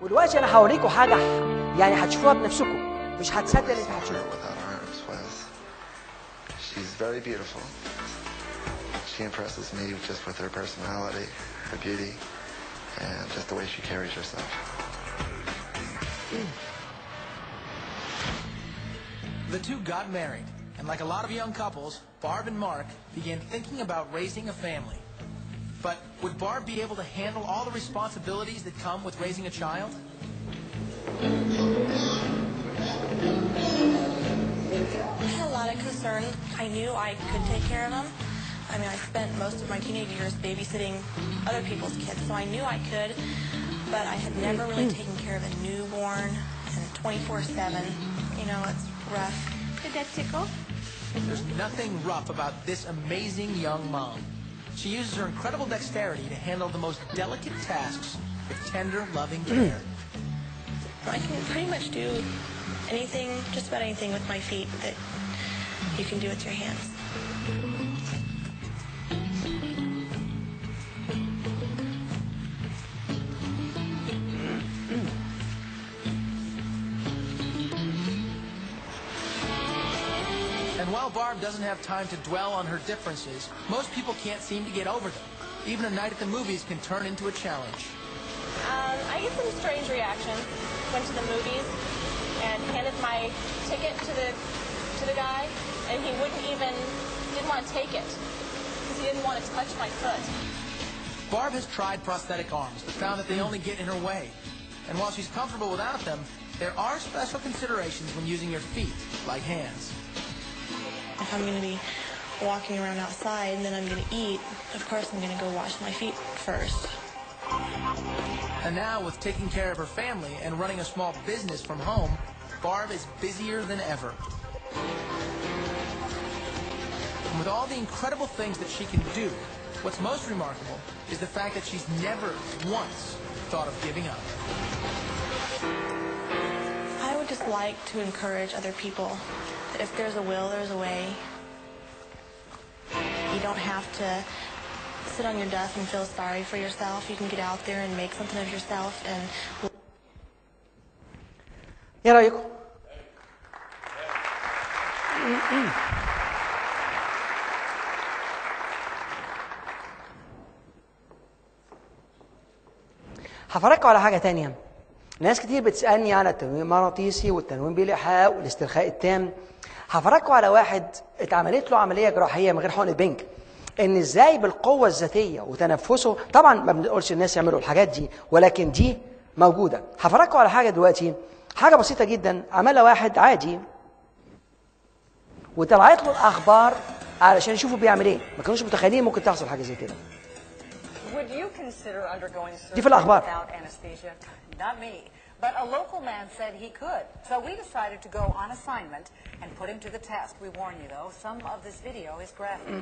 ودلوقتي انا هوريكم حاجه يعني هتشوفوها بنفسكم مش هتصدق اللي انت Her هتشوفه without arms was she's very beautiful. She impresses me just with her personality, her beauty, and just the way she carries herself. The two got married, and like a lot of young couples, Barb and Mark began thinking about raising a family. But would Barb be able to handle all the responsibilities that come with raising a child? I had a lot of concern. I knew I could take care of them. I mean, I spent most of my teenage years babysitting other people's kids, so I knew I could, but I had never really taken care of a newborn and 24-7. You know, it's rough. Did that tickle? There's nothing rough about this amazing young mom. She uses her incredible dexterity to handle the most delicate tasks with tender, loving care. I can pretty much do anything, just about anything with my feet that you can do with your hands. And while Barb doesn't have time to dwell on her differences, most people can't seem to get over them. Even a night at the movies can turn into a challenge. Um, I get some strange reactions. Went to the movies and handed my ticket to the to the guy, and he wouldn't even didn't want to take it because he didn't want to touch my foot. Barb has tried prosthetic arms, but found that they only get in her way. And while she's comfortable without them, there are special considerations when using your feet, like hands. If I'm going to be walking around outside and then I'm going to eat, of course I'm going to go wash my feet first. And now, with taking care of her family and running a small business from home, Barb is busier than ever. And with all the incredible things that she can do, what's most remarkable is the fact that she's never once thought of giving up. I would just like to encourage other people that if there's a will, there's a way. You don't have to sit on your duff and feel sorry for yourself. You can get out there and make something of yourself and ايه رايكم هفرجكم على حاجه تانية ناس كتير بتسالني على التنويم المغناطيسي والتنويم بالايحاء والاسترخاء التام هفرجكم على واحد اتعملت له عمليه جراحيه من غير حقن البنك ان ازاي بالقوه الذاتيه وتنفسه طبعا ما بنقولش الناس يعملوا الحاجات دي ولكن دي موجوده هفرجكم على حاجه دلوقتي حاجه بسيطه جدا عملها واحد عادي وطلعت له الاخبار علشان يشوفوا بيعمل ايه ما كانوش متخيلين ممكن تحصل حاجه زي كده Would you consider undergoing في surgery الأخبار. without anesthesia? Not me. But a local man said he could. So we decided to go on assignment and put him to the test. We warn you, though, some of this video is graphic.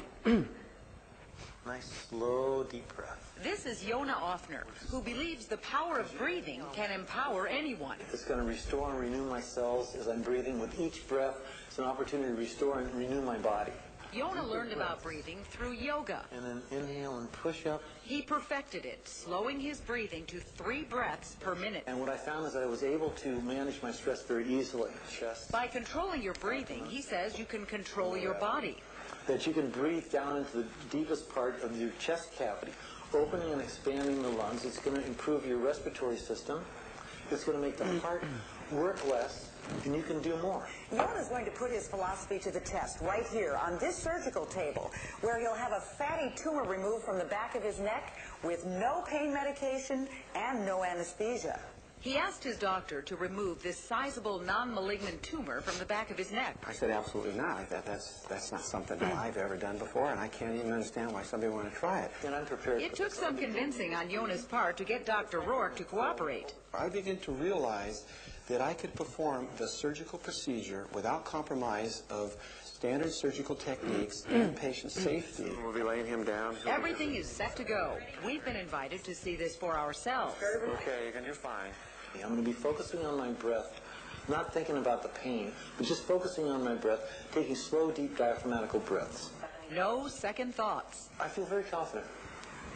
Nice, slow, deep breath. This is Yona Offner, who believes the power of breathing can empower anyone. It's going to restore and renew my cells as I'm breathing. With each breath, it's an opportunity to restore and renew my body. Yona learned about breathing through yoga. And then inhale and push up. He perfected it, slowing his breathing to three breaths per minute. And what I found is that I was able to manage my stress very easily. Chest. By controlling your breathing, he says you can control your body. That you can breathe down into the deepest part of your chest cavity, opening and expanding the lungs. It's going to improve your respiratory system. It's going to make the heart work less, and you can do more. Yona's going to put his philosophy to the test right here on this surgical table, where he'll have a fatty tumor removed from the back of his neck with no pain medication and no anesthesia. He asked his doctor to remove this sizable non-malignant tumor from the back of his neck. I said, absolutely not. That, that's, that's not something that I've ever done before, and I can't even understand why somebody would want to try it. And I'm prepared It for took some convincing on Yona's part to get Dr. Rourke to cooperate. I began to realize that I could perform the surgical procedure without compromise of standard surgical techniques and patient safety. We'll be laying him down. Everything is set to go. We've been invited to see this for ourselves. Okay, and you're fine. I'm going to be focusing on my breath, not thinking about the pain, but just focusing on my breath, taking slow, deep diaphragmatical breaths. No second thoughts. I feel very confident.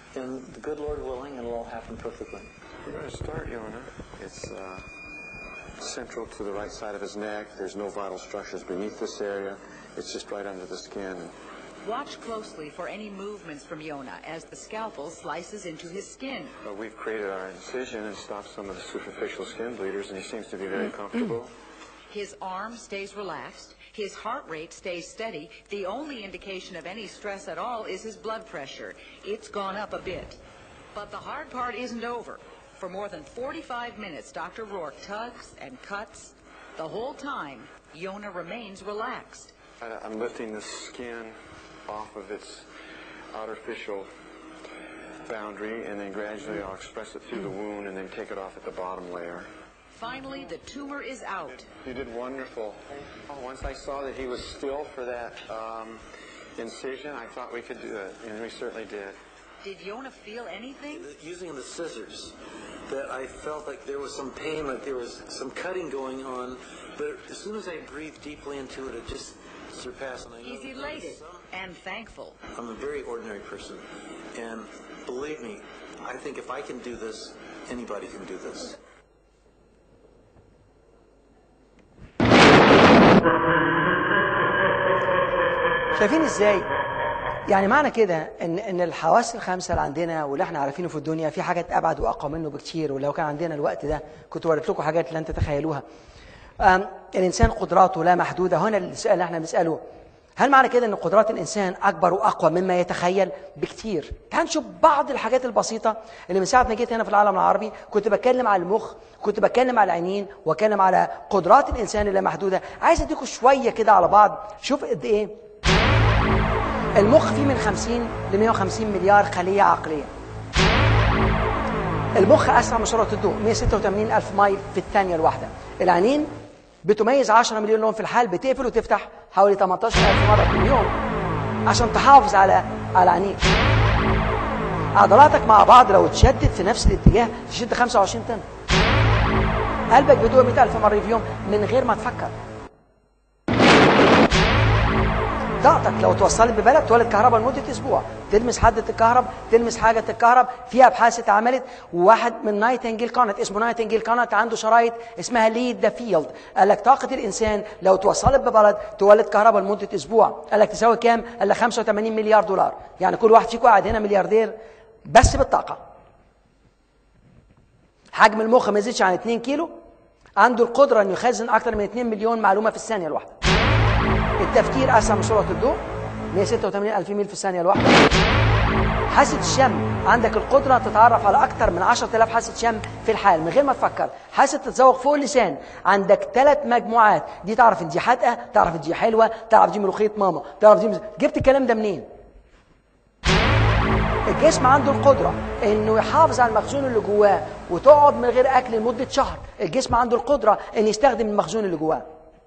and the good Lord willing, it'll all happen perfectly. We're going to start, Yona. It's uh, central to the right side of his neck. There's no vital structures beneath this area. It's just right under the skin. Watch closely for any movements from Yona as the scalpel slices into his skin. But we've created our incision and stopped some of the superficial skin bleeders, and he seems to be very comfortable. His arm stays relaxed. His heart rate stays steady. The only indication of any stress at all is his blood pressure. It's gone up a bit. But the hard part isn't over. For more than 45 minutes, Dr. Rourke tugs and cuts. The whole time, Yona remains relaxed. I- I'm lifting the skin off of its artificial boundary, and then gradually I'll express it through the wound and then take it off at the bottom layer. Finally, the tumor is out. You did wonderful. Oh, once I saw that he was still for that um, incision, I thought we could do it, and we certainly did. Did Yona feel anything? Using the scissors, that I felt like there was some pain, like there was some cutting going on, but as soon as I breathed deeply into it, it just surpassed. And I know He's that there was elated some- and thankful. I'm a very ordinary person, and believe me, I think if I can do this, anybody can do this. شايفين ازاي يعني معنى كده ان ان الحواس الخمسه اللي عندنا واللي احنا عارفينه في الدنيا في حاجات ابعد واقوى منه بكتير ولو كان عندنا الوقت ده كنت وريت لكم حاجات لن تتخيلوها أم، الانسان قدراته لا محدوده هنا السؤال اللي احنا بنساله هل معنى كده ان قدرات الانسان اكبر واقوى مما يتخيل بكتير تعال نشوف بعض الحاجات البسيطه اللي من ساعه ما جيت هنا في العالم العربي كنت بتكلم على المخ كنت بتكلم على العينين واتكلم على قدرات الانسان اللامحدوده عايز اديكم شويه كده على بعض شوف قد ايه المخ فيه من 50 ل 150 مليار خلية عقلية المخ أسرع من سرعة الضوء 186 ألف مايل في الثانية الواحدة العينين بتميز 10 مليون لون في الحال بتقفل وتفتح حوالي 18 ألف مرة في اليوم عشان تحافظ على على عينيك عضلاتك مع بعض لو اتشدت في نفس الاتجاه تشد 25 طن قلبك بيدق 100 ألف مرة في اليوم من غير ما تفكر ضغطك لو توصلت ببلد تولد كهرباء لمده اسبوع تلمس حده الكهرب تلمس حاجه الكهرب في ابحاث اتعملت وواحد من نايتنجيل كانت اسمه نايتنجيل كانت عنده شرايط اسمها ليد ذا فيلد قال لك طاقه الانسان لو توصلت ببلد تولد كهرباء لمده اسبوع قال لك تساوي كام قال لك 85 مليار دولار يعني كل واحد فيكم قاعد هنا ملياردير بس بالطاقه حجم المخ ما يزيدش عن 2 كيلو عنده القدره انه يخزن اكثر من 2 مليون معلومه في الثانيه الواحده التفكير اسرع من سرعه الضوء 186 الف ميل في الثانيه الواحده حاسه الشم عندك القدره تتعرف على اكثر من 10000 حاسه شم في الحال من غير ما تفكر حاسه تتذوق فوق اللسان عندك ثلاث مجموعات دي تعرف ان دي حادقه تعرف ان دي حلوه تعرف دي ملوخيه ماما تعرف دي مز... جبت الكلام ده منين الجسم عنده القدرة انه يحافظ على المخزون اللي جواه وتقعد من غير اكل لمدة شهر الجسم عنده القدرة ان يستخدم المخزون اللي جواه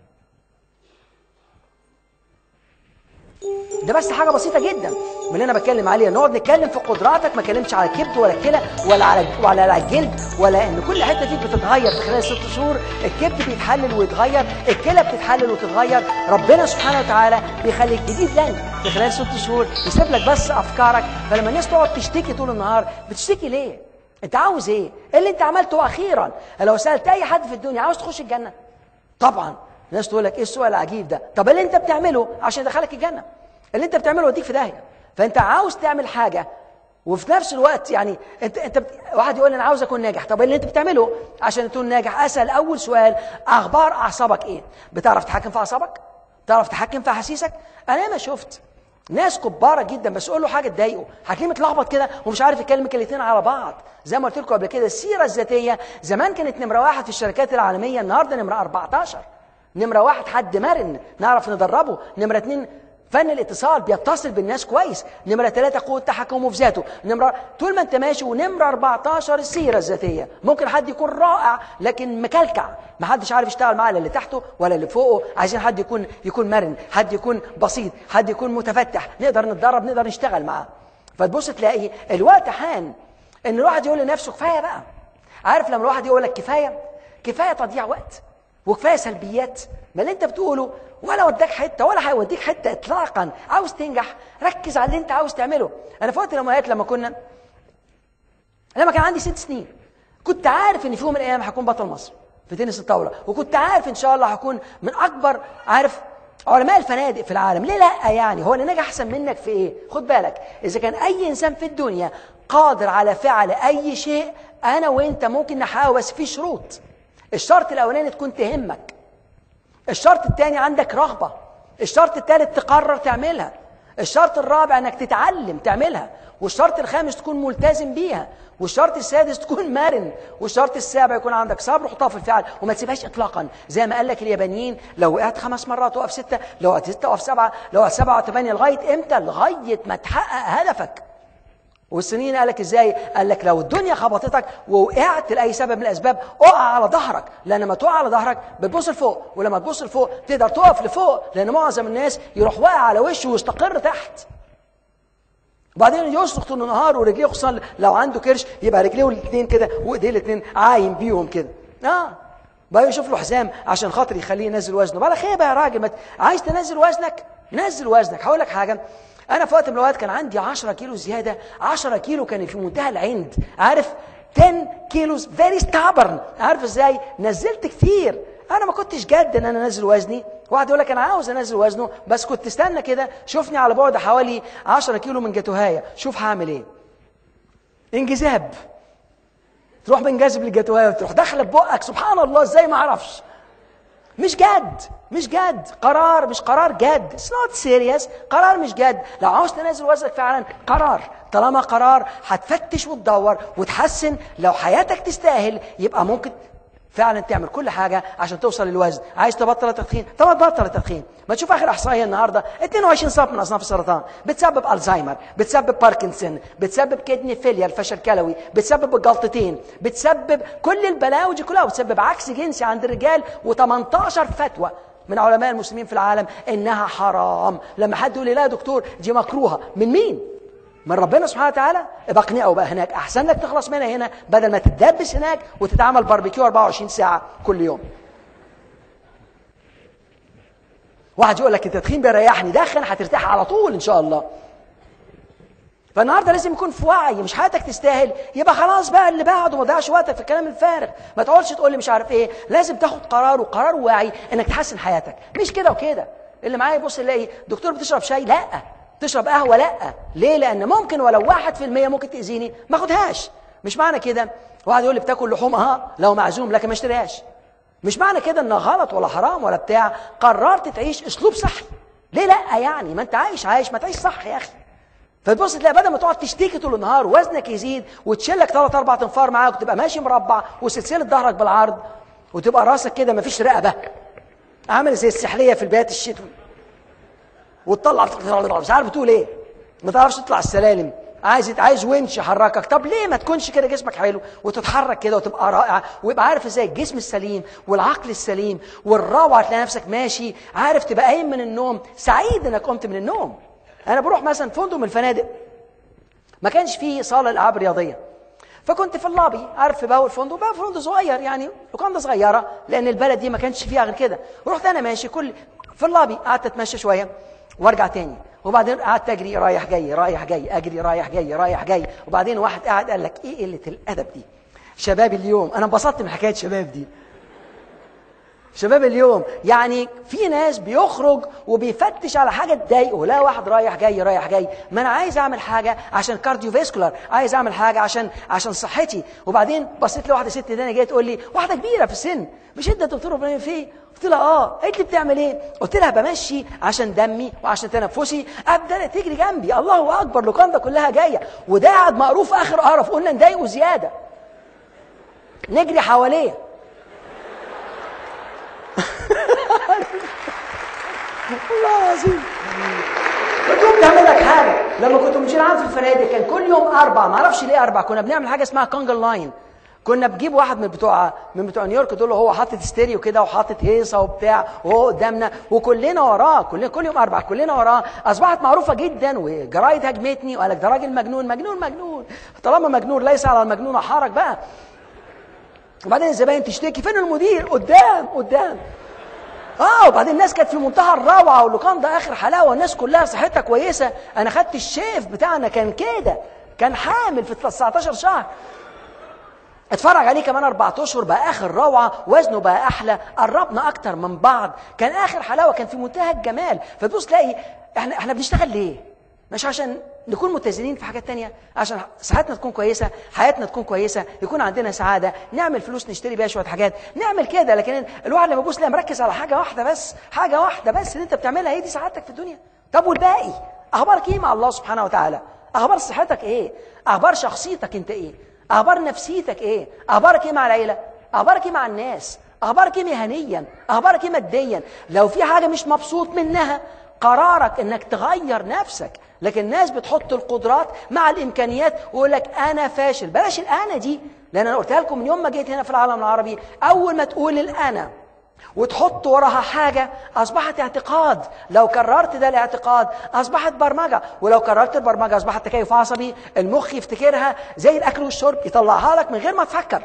ده بس حاجه بسيطه جدا من اللي انا بتكلم عليها نقعد نتكلم في قدراتك ما اتكلمش على الكبد ولا الكلى ولا على ولا على الجلد ولا ان كل حته فيك بتتغير في خلال ست شهور الكبد بيتحلل ويتغير الكلى بتتحلل وتتغير ربنا سبحانه وتعالى بيخليك جديد لانك في خلال ست شهور يسيب لك بس افكارك فلما الناس تقعد تشتكي طول النهار بتشتكي ليه؟ انت عاوز ايه؟ ايه اللي انت عملته اخيرا؟ لو سالت اي حد في الدنيا عاوز تخش الجنه؟ طبعا الناس تقول لك ايه السؤال العجيب ده؟ طب اللي انت بتعمله عشان يدخلك الجنه اللي انت بتعمله يوديك في داهيه فانت عاوز تعمل حاجه وفي نفس الوقت يعني انت انت بت... واحد يقول لي انا عاوز اكون ناجح طب اللي انت بتعمله عشان تكون ناجح اسال اول سؤال اخبار اعصابك ايه بتعرف تتحكم في اعصابك بتعرف تتحكم في احاسيسك انا ما شفت ناس كبارة جدا بس قول له حاجة تضايقه حكيم اتلخبط كده ومش عارف يكلم الكلمتين على بعض زي ما قلت لكم قبل كده السيرة الذاتية زمان كانت نمرة واحد في الشركات العالمية النهاردة نمرة 14 نمرة واحد حد مرن نعرف ندربه نمرة اتنين فن الاتصال بيتصل بالناس كويس نمرة ثلاثة قوة تحكمه في ذاته نمرة طول ما انت ماشي ونمرة 14 السيرة الذاتية ممكن حد يكون رائع لكن مكلكع ما حدش عارف يشتغل معاه لا اللي تحته ولا اللي فوقه عايزين حد يكون يكون مرن حد يكون بسيط حد يكون متفتح نقدر نتدرب نقدر نشتغل معاه فتبص تلاقي الوقت حان ان الواحد يقول لنفسه كفايه بقى عارف لما الواحد يقول لك كفايه كفايه تضييع وقت وكفايه سلبيات ما اللي انت بتقوله ولا وداك حته ولا هيوديك حته اطلاقا عاوز تنجح ركز على اللي انت عاوز تعمله انا في وقت الامهات لما كنا لما كان عندي ست سنين كنت عارف ان في يوم من الايام هكون بطل مصر في تنس الطاوله وكنت عارف ان شاء الله هكون من اكبر عارف علماء الفنادق في العالم ليه لا يعني هو اللي نجح احسن منك في ايه خد بالك اذا كان اي انسان في الدنيا قادر على فعل اي شيء انا وانت ممكن نحاول بس في شروط الشرط الاولاني تكون تهمك الشرط الثاني عندك رغبه الشرط الثالث تقرر تعملها الشرط الرابع انك تتعلم تعملها والشرط الخامس تكون ملتزم بيها والشرط السادس تكون مرن والشرط السابع يكون عندك صبر وحطها في الفعل وما تسيبهاش اطلاقا زي ما قال لك اليابانيين لو وقعت خمس مرات وقف سته لو وقعت سته وقف سبعه لو وقعت سبعه وثمانيه لغايه امتى؟ لغايه ما تحقق هدفك والسنين قال لك ازاي؟ قال لك لو الدنيا خبطتك ووقعت لاي سبب من الاسباب اقع على ظهرك لان لما تقع على ظهرك بتبص لفوق ولما تبص لفوق تقدر تقف لفوق لان معظم الناس يروح واقع على وشه ويستقر تحت وبعدين يصرخ طول النهار ورجليه خصوصا لو عنده كرش يبقى رجليه الاثنين كده وايديه الاثنين عايم بيهم كده اه بقى يشوف له حزام عشان خاطر يخليه ينزل وزنه بقى خير بقى يا راجل ما ت- عايز تنزل وزنك نزل وزنك هقول لك حاجه انا في وقت من الاوقات كان عندي 10 كيلو زياده 10 كيلو كان في منتهى العند عارف 10 كيلوز فيري ستابرن عارف ازاي نزلت كتير انا ما كنتش جد ان انا انزل وزني واحد يقول لك انا عاوز انزل وزنه بس كنت استنى كده شوفني على بعد حوالي 10 كيلو من جاتوهايه شوف هعمل ايه انجذاب تروح منجذب للجاتوهايه وتروح داخله ببقك سبحان الله ازاي ما اعرفش مش جد مش جد قرار مش قرار جد It's not serious قرار مش جد لو عاوز تنزل وزنك فعلا قرار طالما قرار هتفتش وتدور وتحسن لو حياتك تستاهل يبقى ممكن فعلا تعمل كل حاجه عشان توصل للوزن عايز تبطل التدخين طب تبطل التدخين ما تشوف اخر احصائيه النهارده 22 صنف من اصناف السرطان بتسبب الزهايمر بتسبب باركنسون بتسبب كدني فيلير فشل كلوي بتسبب الجلطتين بتسبب كل البلاوي دي كلها وتسبب عكس جنسي عند الرجال و18 فتوى من علماء المسلمين في العالم انها حرام لما حد يقول لي لا يا دكتور دي مكروهه من مين من ربنا سبحانه وتعالى ابقى اقنعه بقى هناك احسن لك تخلص منها هنا بدل ما تتدبس هناك وتتعمل باربيكيو 24 ساعه كل يوم واحد يقول لك التدخين بيريحني دخن هترتاح على طول ان شاء الله فالنهارده لازم يكون في وعي مش حياتك تستاهل يبقى خلاص بقى اللي بعده ما تضيعش وقتك في الكلام الفارغ ما تقعدش تقول لي مش عارف ايه لازم تاخد قرار وقرار واعي انك تحسن حياتك مش كده وكده اللي معايا يبص يلاقي دكتور بتشرب شاي لا تشرب قهوه لا ليه لان ممكن ولو واحد في المية ممكن تاذيني ما اخدهاش مش معنى كده واحد يقول لي بتاكل لحوم اه لو معزوم لكن ما اشتريهاش مش معنى كده انها غلط ولا حرام ولا بتاع قررت تعيش اسلوب صحي ليه لا يعني ما انت عايش عايش ما تعيش صح يا اخي فتبص تلاقي بدل ما تقعد تشتكي طول النهار وزنك يزيد وتشيلك ثلاث اربع تنفار معاك وتبقى ماشي مربع وسلسله ظهرك بالعرض وتبقى راسك كده ما فيش رقبه عامل زي السحليه في البيات الشتوي وتطلع مش عارف بتقول ايه ما تعرفش تطلع السلالم عايز عايز ونش يحركك طب ليه ما تكونش كده جسمك حلو وتتحرك كده وتبقى رائع ويبقى عارف ازاي الجسم السليم والعقل السليم والروعه تلاقي نفسك ماشي عارف تبقى قايم من النوم سعيد انك قمت من النوم انا بروح مثلا فندق من الفنادق ما كانش فيه صاله العاب رياضيه فكنت في اللابي عارف في باول فندق بقى فندق صغير يعني لوكاندا صغيره لان البلد دي ما كانش فيها غير كده ورحت انا ماشي كل في اللابي قعدت اتمشى شويه وارجع تاني وبعدين قعدت اجري رايح جاي رايح جاي اجري رايح جاي رايح جاي وبعدين واحد قاعد قال لك ايه قله الادب دي شباب اليوم انا انبسطت من حكايه شباب دي شباب اليوم يعني في ناس بيخرج وبيفتش على حاجه تضايقه لا واحد رايح جاي رايح جاي ما انا عايز اعمل حاجه عشان كارديو فاسكولار عايز اعمل حاجه عشان عشان صحتي وبعدين بصيت لواحده ست تانية جايه تقول لي واحده كبيره في السن مش انت دكتور ابراهيم فيه قلت لها اه قالت لي بتعمل ايه قلت لها بمشي عشان دمي وعشان تنفسي ابدا تجري جنبي الله اكبر لوكاندا كلها جايه وده قاعد مقروف اخر قرف قلنا نضايقه زياده نجري حواليه والله العظيم كنت بتعمل لك حاجه لما كنت مشير عام في الفنادق كان كل يوم اربع ما اعرفش ليه اربع كنا بنعمل حاجه اسمها كونجل لاين كنا بنجيب واحد من بتوع من بتوع نيويورك دول هو حاطط ستيريو كده وحاطط هيصه وبتاع وهو قدامنا وكلنا وراه كلنا كل يوم اربع كلنا وراه اصبحت معروفه جدا وجرايد هجمتني وقال لك ده راجل مجنون مجنون مجنون طالما مجنون ليس على المجنون حرج بقى وبعدين الزباين تشتكي فين المدير قدام قدام اه وبعدين الناس كانت في منتهى الروعه واللوكان ده اخر حلاوه الناس كلها صحتها كويسه انا خدت الشيف بتاعنا كان كده كان حامل في 19 شهر اتفرج عليه كمان اربع اشهر بقى اخر روعه وزنه بقى احلى قربنا اكتر من بعض كان اخر حلاوه كان في منتهى الجمال فتبص تلاقي احنا احنا بنشتغل ليه مش عشان نكون متزنين في حاجات تانية عشان صحتنا تكون كويسة حياتنا تكون كويسة يكون عندنا سعادة نعمل فلوس نشتري بيها شوية حاجات نعمل كده لكن الواحد لما يبص لا مركز على حاجة واحدة بس حاجة واحدة بس اللي انت بتعملها هي دي سعادتك في الدنيا طب والباقي اخبارك ايه مع الله سبحانه وتعالى اخبار صحتك ايه اخبار شخصيتك انت ايه اخبار نفسيتك ايه اخبارك ايه مع العيلة اخبارك ايه مع الناس اخبارك ايه مهنيا اخبارك ايه ماديا لو في حاجة مش مبسوط منها قرارك انك تغير نفسك لكن الناس بتحط القدرات مع الامكانيات ويقول لك انا فاشل بلاش الانا دي لان انا قلتها لكم من يوم ما جيت هنا في العالم العربي اول ما تقول الانا وتحط وراها حاجة أصبحت اعتقاد لو كررت ده الاعتقاد أصبحت برمجة ولو كررت البرمجة أصبحت تكيف عصبي المخ يفتكرها زي الأكل والشرب يطلعها لك من غير ما تفكر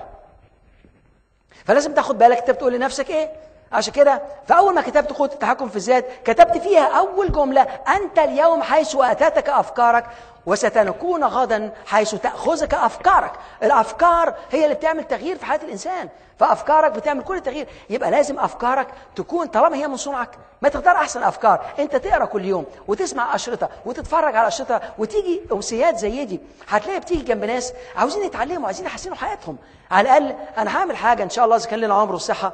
فلازم تاخد بالك انت بتقول لنفسك ايه عشان كده فاول ما كتبت قوه التحكم في الذات كتبت فيها اول جمله انت اليوم حيث اتتك افكارك وستكون غدا حيث تاخذك افكارك الافكار هي اللي بتعمل تغيير في حياه الانسان فافكارك بتعمل كل التغيير يبقى لازم افكارك تكون طالما هي من صنعك ما تختار احسن افكار انت تقرا كل يوم وتسمع اشرطه وتتفرج على اشرطه وتيجي امسيات زي دي هتلاقي بتيجي جنب ناس عاوزين يتعلموا عايزين يحسنوا حياتهم على الاقل انا هعمل حاجه ان شاء الله اذا كان لنا عمر وصحه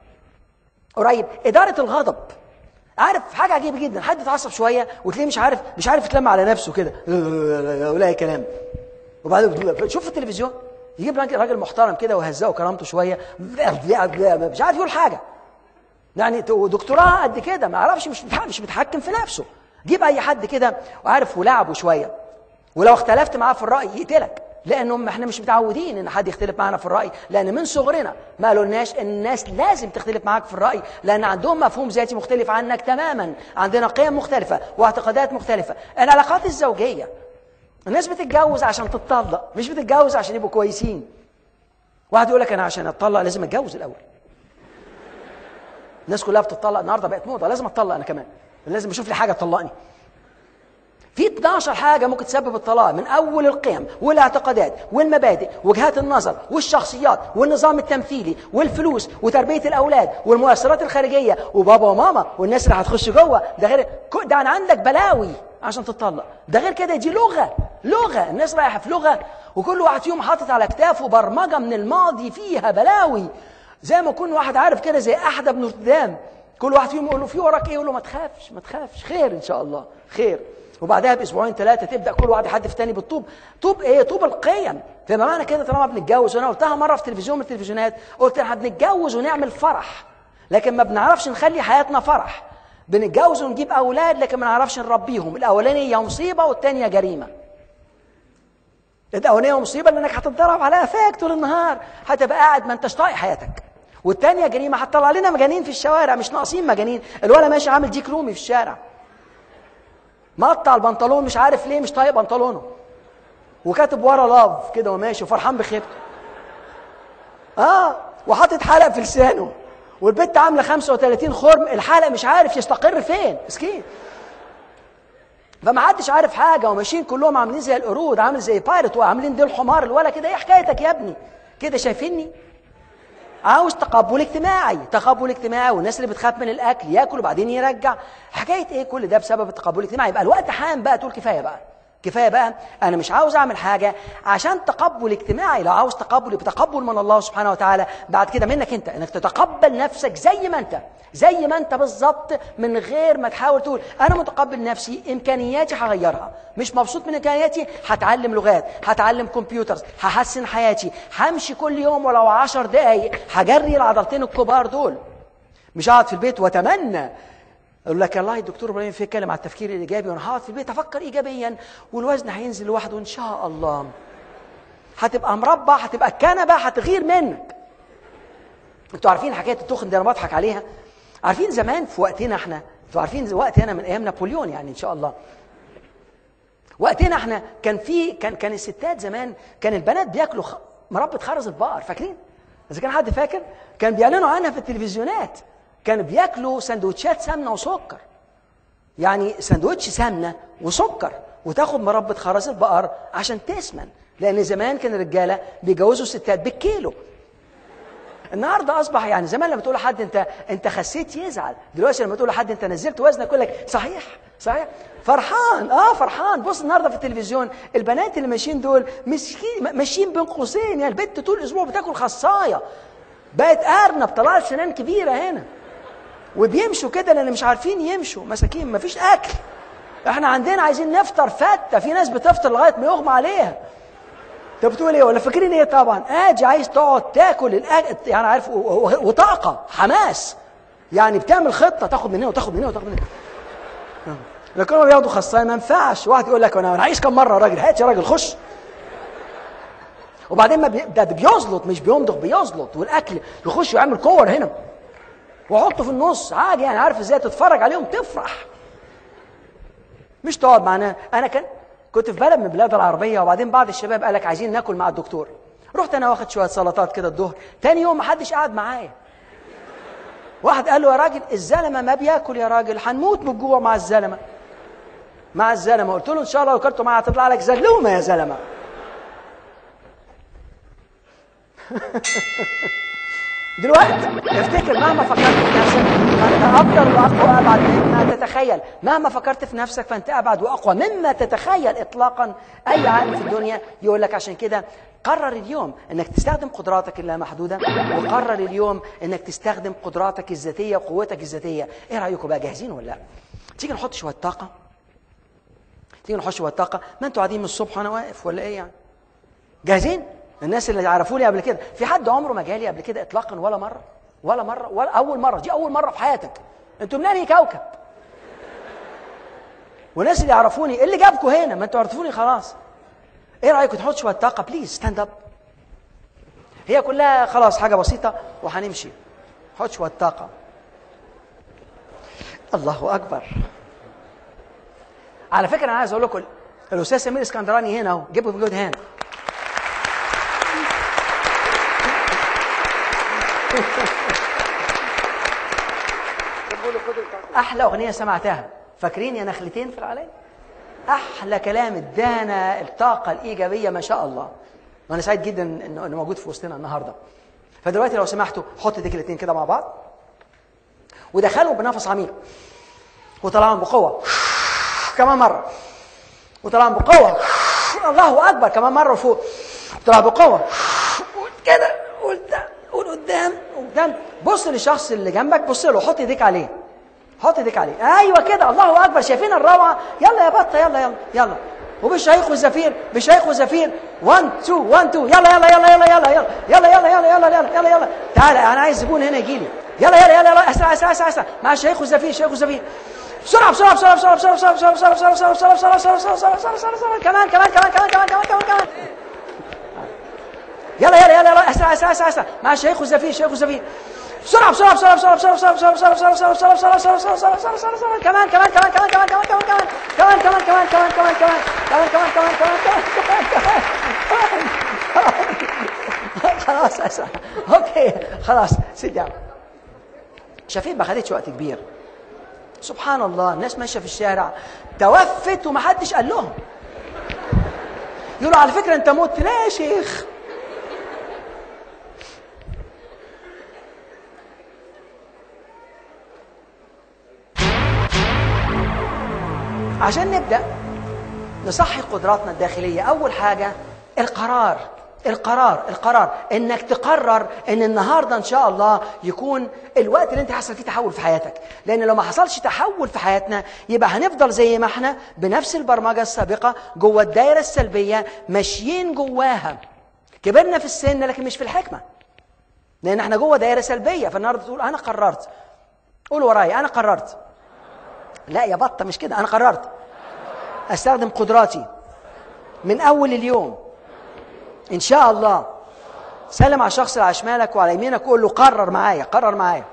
قريب إدارة الغضب عارف حاجة عجيبة جدا حد يتعصب شوية وتلاقيه مش عارف مش عارف يتلم على نفسه كده ولا أي كلام وبعدين شوف في التلفزيون يجيب راجل راجل محترم كده ويهزقه كرامته شوية مش عارف يقول حاجة يعني دكتوراه قد كده ما يعرفش مش مش متحكم في نفسه جيب أي حد كده وعارف ولعبه شوية ولو اختلفت معاه في الرأي يقتلك لانه احنا مش متعودين ان حد يختلف معنا في الراي لان من صغرنا ما قالولناش ان الناس لازم تختلف معاك في الراي لان عندهم مفهوم ذاتي مختلف عنك تماما عندنا قيم مختلفه واعتقادات مختلفه العلاقات الزوجيه الناس بتتجوز عشان تتطلق مش بتتجوز عشان يبقوا كويسين واحد يقول لك انا عشان اتطلق لازم اتجوز الاول الناس كلها بتطلق النهارده بقت موضه لازم اتطلق انا كمان لازم اشوف لي حاجه تطلقني في 12 حاجة ممكن تسبب الطلاق من أول القيم والاعتقادات والمبادئ وجهات النظر والشخصيات والنظام التمثيلي والفلوس وتربية الأولاد والمؤثرات الخارجية وبابا وماما والناس اللي هتخش جوه ده غير ده أنا عندك بلاوي عشان تطلق ده غير كده دي لغة لغة الناس رايحة في لغة وكل واحد فيهم حاطط على كتافه برمجة من الماضي فيها بلاوي زي ما يكون واحد عارف كده زي أحد بن قدام كل واحد فيهم يقول له في وراك ايه يقول له ما تخافش ما تخافش خير ان شاء الله خير وبعدها باسبوعين ثلاثه تبدا كل واحد يحدف الثاني بالطوب طوب ايه طوب القيم فما معنى كده طالما بنتجوز وانا قلتها مره في تلفزيون من التلفزيونات قلت احنا بنتجوز ونعمل فرح لكن ما بنعرفش نخلي حياتنا فرح بنتجوز ونجيب اولاد لكن ما نعرفش نربيهم الاولانيه مصيبه والثانيه جريمه الاولانيه مصيبه لانك هتتضرب على قفاك طول النهار هتبقى قاعد ما انتش طايق حياتك والثانيه جريمه هتطلع لنا مجانين في الشوارع مش ناقصين مجانين الولد ماشي عامل ديك رومي في الشارع مقطع البنطلون مش عارف ليه مش طايق بنطلونه وكاتب ورا لاف كده وماشي وفرحان بخيبته اه وحاطط حلق في لسانه والبت عامله 35 خرم الحلق مش عارف يستقر فين مسكين فما حدش عارف حاجه وماشيين كلهم عاملين زي القرود عامل زي بايرت وعاملين ديل حمار الولا كده ايه حكايتك يا ابني كده شايفيني عاوز تقبل اجتماعي تقبل اجتماعي والناس اللي بتخاف من الاكل ياكل وبعدين يرجع حكايه ايه كل ده بسبب التقبل الاجتماعي يبقى الوقت حان بقى تقول كفايه بقى كفايه بقى انا مش عاوز اعمل حاجه عشان تقبل اجتماعي لو عاوز تقبل يبقى تقبل من الله سبحانه وتعالى بعد كده منك انت انك تتقبل نفسك زي ما انت زي ما انت بالظبط من غير ما تحاول تقول انا متقبل نفسي امكانياتي هغيرها مش مبسوط من امكانياتي هتعلم لغات هتعلم كمبيوترز هحسن حياتي همشي كل يوم ولو عشر دقايق هجري العضلتين الكبار دول مش هقعد في البيت واتمنى اقول لك الله الدكتور ابراهيم في كلام على التفكير الايجابي وانا هقعد في البيت افكر ايجابيا والوزن هينزل لوحده ان شاء الله هتبقى مربع هتبقى الكنبه هتغير منك انتوا عارفين حكايه التخن دي انا بضحك عليها عارفين زمان في وقتنا احنا انتوا عارفين وقت هنا من ايام نابليون يعني ان شاء الله وقتنا احنا كان في كان كان الستات زمان كان البنات بياكلوا خ... مربى خرز البقر فاكرين اذا كان حد فاكر كان بيعلنوا عنها في التلفزيونات كانوا بياكلوا سندوتشات سمنه وسكر يعني سندوتش سمنه وسكر وتاخد مربى خرز البقر عشان تسمن لان زمان كان الرجاله بيجوزوا الستات بالكيلو النهارده اصبح يعني زمان لما تقول لحد انت انت خسيت يزعل دلوقتي لما تقول لحد انت نزلت وزنك يقول لك صحيح صحيح فرحان اه فرحان بص النهارده في التلفزيون البنات اللي ماشيين دول مسكين ماشيين بين قوسين يعني البنت طول الاسبوع بتاكل خصايه بقت ارنب طلعت سنان كبيره هنا وبيمشوا كده لان مش عارفين يمشوا مساكين مفيش اكل احنا عندنا عايزين نفطر فته في ناس بتفطر لغايه ما يغمى عليها انت بتقول ايه ولا فاكرين ايه طبعا اجي عايز تقعد تاكل الأكل يعني عارف و- و- وطاقه حماس يعني بتعمل خطه تاخد من هنا وتاخد من هنا وتاخد من هنا لكن هم بياخدوا خصايه ما ينفعش واحد يقول لك انا أنا عايش كم مره يا راجل هات يا راجل خش وبعدين ما بي... ده ده بيزلط مش بيمضغ بيزلط والاكل يخش ويعمل كور هنا وحطه في النص عادي يعني عارف ازاي تتفرج عليهم تفرح مش تقعد معانا انا كان كنت في بلد من البلاد العربيه وبعدين بعض الشباب قال لك عايزين ناكل مع الدكتور رحت انا واخد شويه سلطات كده الظهر تاني يوم ما حدش قاعد معايا واحد قال له يا راجل الزلمه ما بياكل يا راجل هنموت من الجوع مع الزلمه مع الزلمه قلت له ان شاء الله لو كلته معايا هتطلع لك زلومه يا زلمه دلوقتي افتكر مهما فكرت في نفسك فانت افضل واقوى وابعد مما تتخيل مهما فكرت في نفسك فانت ابعد واقوى مما تتخيل اطلاقا اي عالم في الدنيا يقول لك عشان كده قرر اليوم انك تستخدم قدراتك اللامحدوده وقرر اليوم انك تستخدم قدراتك الذاتيه وقوتك الذاتيه ايه رايكم بقى جاهزين ولا لا تيجي نحط شويه طاقه تيجي نحط شويه طاقه ما انتوا قاعدين من الصبح وانا واقف ولا ايه يعني جاهزين الناس اللي عرفوني قبل كده في حد عمره ما جالي قبل كده اطلاقا ولا مره ولا مره ولا اول مره دي اول مره في حياتك انتوا من انهي كوكب والناس اللي يعرفوني ايه اللي جابكم هنا ما انتوا عرفتوني خلاص ايه رايكم تحط شويه طاقه بليز ستاند اب هي كلها خلاص حاجه بسيطه وهنمشي حط شويه طاقه الله اكبر على فكره انا عايز اقول لكم الاستاذ سمير اسكندراني هنا اهو جيبوا في جود هاند احلى اغنيه سمعتها فاكرين يا نخلتين في العلي احلى كلام ادانا الطاقه الايجابيه ما شاء الله وانا سعيد جدا انه انه موجود في وسطنا النهارده فدلوقتي لو سمحتوا حط ايديك الاثنين كده مع بعض ودخلوا بنفس عميق وطلعهم بقوه كمان مره وطلعهم بقوه الله اكبر كمان مره فوق طلع بقوه كده قدام قول قدام قدام بص للشخص اللي جنبك بص له حط ايديك عليه حط ايديك عليه ايوه كده الله اكبر شايفين الروعه يلا يا بطه يلا يلا يلا وبالشهيق والزفير بالشهيق والزفير 1 2 1 2 يلا يلا يلا يلا يلا يلا يلا يلا يلا يلا يلا يلا يلا تعالى انا عايز زبون هنا يجي لي يلا يلا يلا يلا اسرع اسرع اسرع اسرع مع الشهيق والزفير الشهيق والزفير بسرعه بسرعه بسرعه بسرعه بسرعه بسرعه بسرعه بسرعه بسرعه بسرعه بسرعه بسرعه بسرعه بسرعه بسرعه بسرعه كمان كمان كمان كمان كمان كمان كمان كمان يلا يلا يلا يلا اسرع اسرع اسرع اسرع مع الشيخ والزفير الشيخ والزفير بسرعه بسرعه بسرعه بسرعه بسرعه بسرعه بسرعه بسرعه بسرعه بسرعه بسرعه بسرعه بسرعه بسرعه بسرعه بسرعه كمان كمان كمان كمان كمان كمان كمان كمان كمان كمان كمان كمان كمان كمان كمان كمان كمان كمان كمان خلاص اسرع اوكي خلاص سيت داون شايفين ما خدتش وقت كبير سبحان الله الناس ماشيه في الشارع توفت ومحدش قال لهم يقولوا على فكره انت مت لا يا شيخ عشان نبدا نصحي قدراتنا الداخليه اول حاجه القرار القرار القرار انك تقرر ان النهارده ان شاء الله يكون الوقت اللي انت حصل فيه تحول في حياتك لان لو ما حصلش تحول في حياتنا يبقى هنفضل زي ما احنا بنفس البرمجه السابقه جوه الدايره السلبيه ماشيين جواها كبرنا في السن لكن مش في الحكمه لان احنا جوه دايره سلبيه فالنهارده تقول انا قررت قول ورايا انا قررت لا يا بطه مش كده انا قررت استخدم قدراتي من اول اليوم ان شاء الله سلم على الشخص اللي على شمالك وعلى يمينك قول له قرر معايا قرر معايا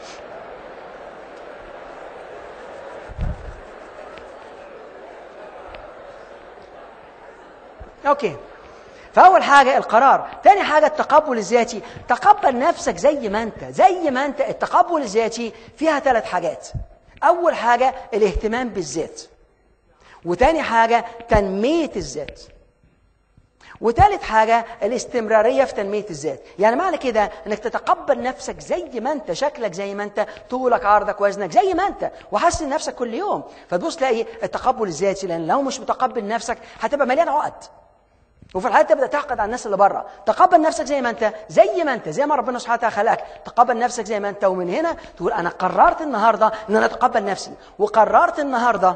اوكي فاول حاجه القرار تاني حاجه التقبل الذاتي تقبل نفسك زي ما انت زي ما انت التقبل الذاتي فيها ثلاث حاجات اول حاجه الاهتمام بالذات وتاني حاجه تنميه الذات وثالث حاجة الاستمرارية في تنمية الذات يعني معنى كده انك تتقبل نفسك زي ما انت شكلك زي ما انت طولك عرضك وزنك زي ما انت وحسن نفسك كل يوم فتبص تلاقي التقبل الذاتي لان لو مش متقبل نفسك هتبقى مليان عقد وفي الحياه تبدا تعقد على الناس اللي بره تقبل نفسك زي ما انت زي ما انت زي ما ربنا سبحانه وتعالى خلقك تقبل نفسك زي ما انت ومن هنا تقول انا قررت النهارده ان انا اتقبل نفسي وقررت النهارده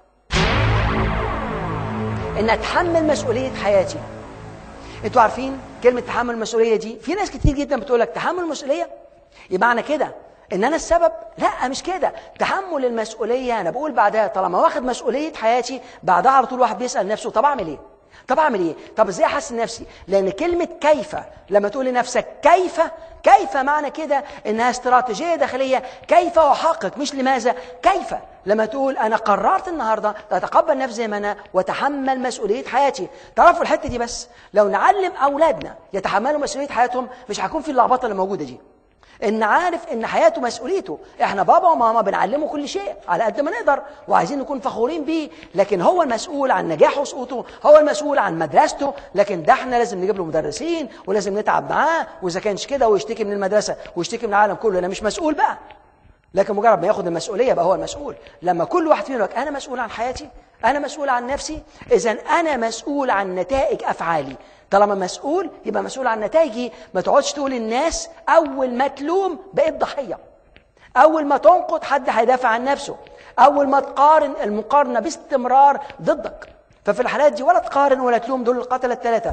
ان اتحمل مسؤوليه حياتي انتوا عارفين كلمه تحمل المسؤوليه دي في ناس كتير جدا بتقول لك تحمل المسؤوليه يبقى معنى كده ان انا السبب لا مش كده تحمل المسؤوليه انا بقول بعدها طالما واخد مسؤوليه حياتي بعدها على طول واحد بيسال نفسه طب اعمل ايه طب اعمل ايه طب ازاي احسن نفسي لان كلمه كيف لما تقول لنفسك كيف كيف معنى كده انها استراتيجيه داخليه كيف احقق مش لماذا كيف لما تقول انا قررت النهارده اتقبل نفسي زي ما انا واتحمل مسؤوليه حياتي تعرفوا الحته دي بس لو نعلم اولادنا يتحملوا مسؤوليه حياتهم مش هيكون في اللخبطه اللي موجوده دي ان عارف ان حياته مسؤوليته احنا بابا وماما بنعلمه كل شيء على قد ما نقدر وعايزين نكون فخورين بيه لكن هو المسؤول عن نجاحه وسقوطه هو المسؤول عن مدرسته لكن ده احنا لازم نجيب له مدرسين ولازم نتعب معاه واذا كانش كده ويشتكي من المدرسه ويشتكي من العالم كله انا مش مسؤول بقى لكن مجرد ما ياخد المسؤوليه بقى هو المسؤول لما كل واحد فينا يقول انا مسؤول عن حياتي انا مسؤول عن نفسي اذا انا مسؤول عن نتائج افعالي طالما مسؤول يبقى مسؤول عن نتائجي ما تقعدش تقول الناس اول ما تلوم بقيت ضحيه اول ما تنقد حد هيدافع عن نفسه اول ما تقارن المقارنه باستمرار ضدك ففي الحالات دي ولا تقارن ولا تلوم دول القتله الثلاثه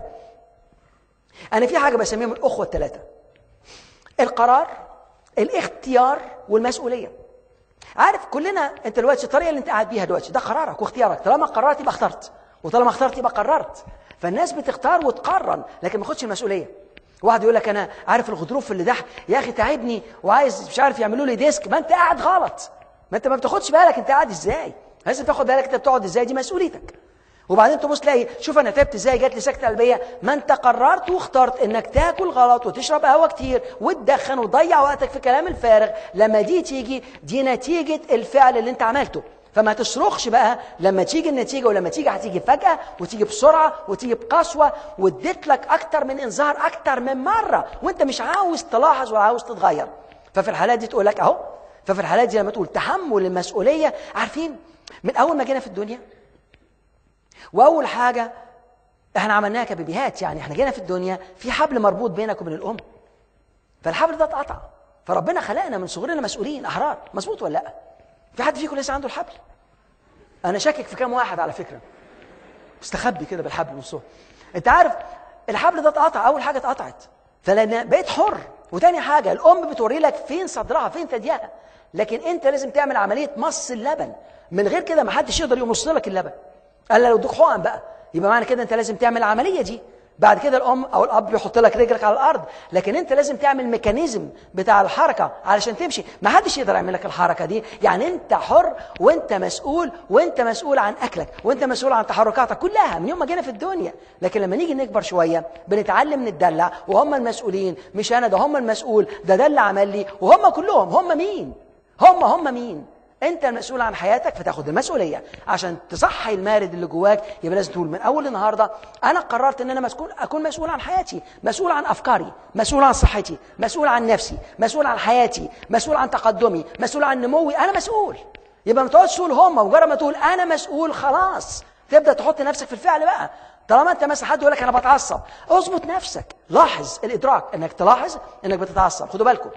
انا في حاجه بسميهم الاخوه الثلاثه القرار الاختيار والمسؤوليه عارف كلنا انت دلوقتي الطريقه اللي انت قاعد بيها دلوقتي ده قرارك واختيارك طالما قررت يبقى اخترت وطالما اخترت يبقى قررت فالناس بتختار وتقرر لكن ما تاخدش المسؤوليه واحد يقول لك انا عارف الغضروف اللي ده يا اخي تعبني وعايز مش عارف يعملوا لي ديسك ما انت قاعد غلط ما انت ما بتاخدش بالك انت قاعد ازاي لازم تاخد بالك انت بتقعد ازاي دي مسؤوليتك وبعدين تبص تلاقي شوف انا تعبت ازاي جات لي سكته قلبيه ما انت قررت واخترت انك تاكل غلط وتشرب قهوه كتير وتدخن وتضيع وقتك في كلام الفارغ لما دي تيجي دي نتيجه الفعل اللي انت عملته فما تصرخش بقى لما تيجي النتيجه ولما تيجي هتيجي فجاه وتيجي بسرعه وتيجي بقسوه واديت لك اكتر من انذار اكتر من مره وانت مش عاوز تلاحظ ولا عاوز تتغير ففي الحالات دي تقول لك اهو ففي الحالات دي لما تقول تحمل المسؤوليه عارفين من اول ما جينا في الدنيا واول حاجه احنا عملناها كبيبيهات يعني احنا جينا في الدنيا في حبل مربوط بينك وبين الام فالحبل ده اتقطع فربنا خلقنا من صغرنا مسؤولين احرار مظبوط ولا لا في حد فيكم لسه عنده الحبل انا شاكك في كام واحد على فكره مستخبي كده بالحبل من الصوت انت عارف الحبل ده اتقطع اول حاجه اتقطعت فلان بقيت حر وتاني حاجه الام بتوري لك فين صدرها فين ثديها لكن انت لازم تعمل عمليه مص اللبن من غير كده ما حدش يقدر يمص لك اللبن الا لو ادوك حقن بقى يبقى معنى كده انت لازم تعمل العمليه دي بعد كده الام او الاب بيحط لك رجلك على الارض لكن انت لازم تعمل ميكانيزم بتاع الحركه علشان تمشي ما حدش يقدر يعمل لك الحركه دي يعني انت حر وانت مسؤول وانت مسؤول عن اكلك وانت مسؤول عن تحركاتك كلها من يوم ما جينا في الدنيا لكن لما نيجي نكبر شويه بنتعلم نتدلع وهم المسؤولين مش انا ده هم المسؤول ده ده اللي عمل لي وهم كلهم هم مين هم هم مين انت المسؤول عن حياتك فتاخد المسؤوليه عشان تصحي المارد اللي جواك يبقى لازم تقول من اول النهارده انا قررت ان انا مسؤول اكون مسؤول عن حياتي مسؤول عن افكاري مسؤول عن صحتي مسؤول عن نفسي مسؤول عن حياتي مسؤول عن تقدمي مسؤول عن نموي انا مسؤول يبقى ما تقعدش تقول هم مجرد ما تقول انا مسؤول خلاص تبدا تحط نفسك في الفعل بقى طالما انت مثلا حد يقول لك انا بتعصب اظبط نفسك لاحظ الادراك انك تلاحظ انك بتتعصب خدوا بالكم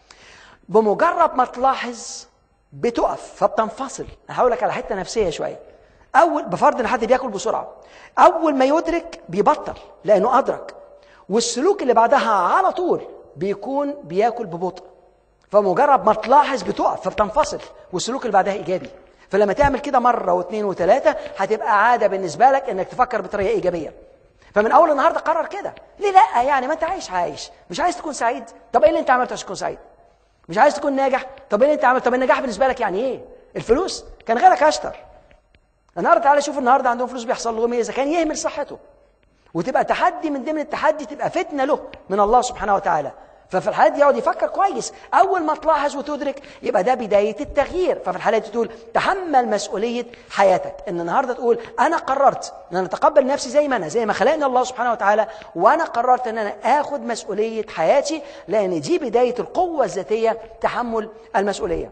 بمجرد ما تلاحظ بتقف فبتنفصل هقول لك على حته نفسيه شويه اول بفرض ان حد بياكل بسرعه اول ما يدرك بيبطل لانه ادرك والسلوك اللي بعدها على طول بيكون بياكل ببطء فمجرد ما تلاحظ بتقف فبتنفصل والسلوك اللي بعدها ايجابي فلما تعمل كده مره واثنين وثلاثه هتبقى عاده بالنسبه لك انك تفكر بطريقه ايجابيه فمن اول النهارده قرر كده ليه لا يعني ما انت عايش عايش مش عايز تكون سعيد طب ايه اللي انت عملته عشان تكون سعيد مش عايز تكون ناجح طب ايه اللي انت عملت طب النجاح بالنسبه لك يعني ايه الفلوس كان غيرك اشطر النهارده تعالى شوف النهارده عندهم فلوس بيحصل لهم ايه اذا كان يهمل صحته وتبقى تحدي من ضمن التحدي تبقى فتنه له من الله سبحانه وتعالى ففي الحالات دي يقعد يفكر كويس اول ما تلاحظ وتدرك يبقى ده بدايه التغيير ففي الحالات دي تقول تحمل مسؤوليه حياتك ان النهارده تقول انا قررت ان انا اتقبل نفسي زي ما انا زي ما خلقني الله سبحانه وتعالى وانا قررت ان انا اخد مسؤوليه حياتي لان دي بدايه القوه الذاتيه تحمل المسؤوليه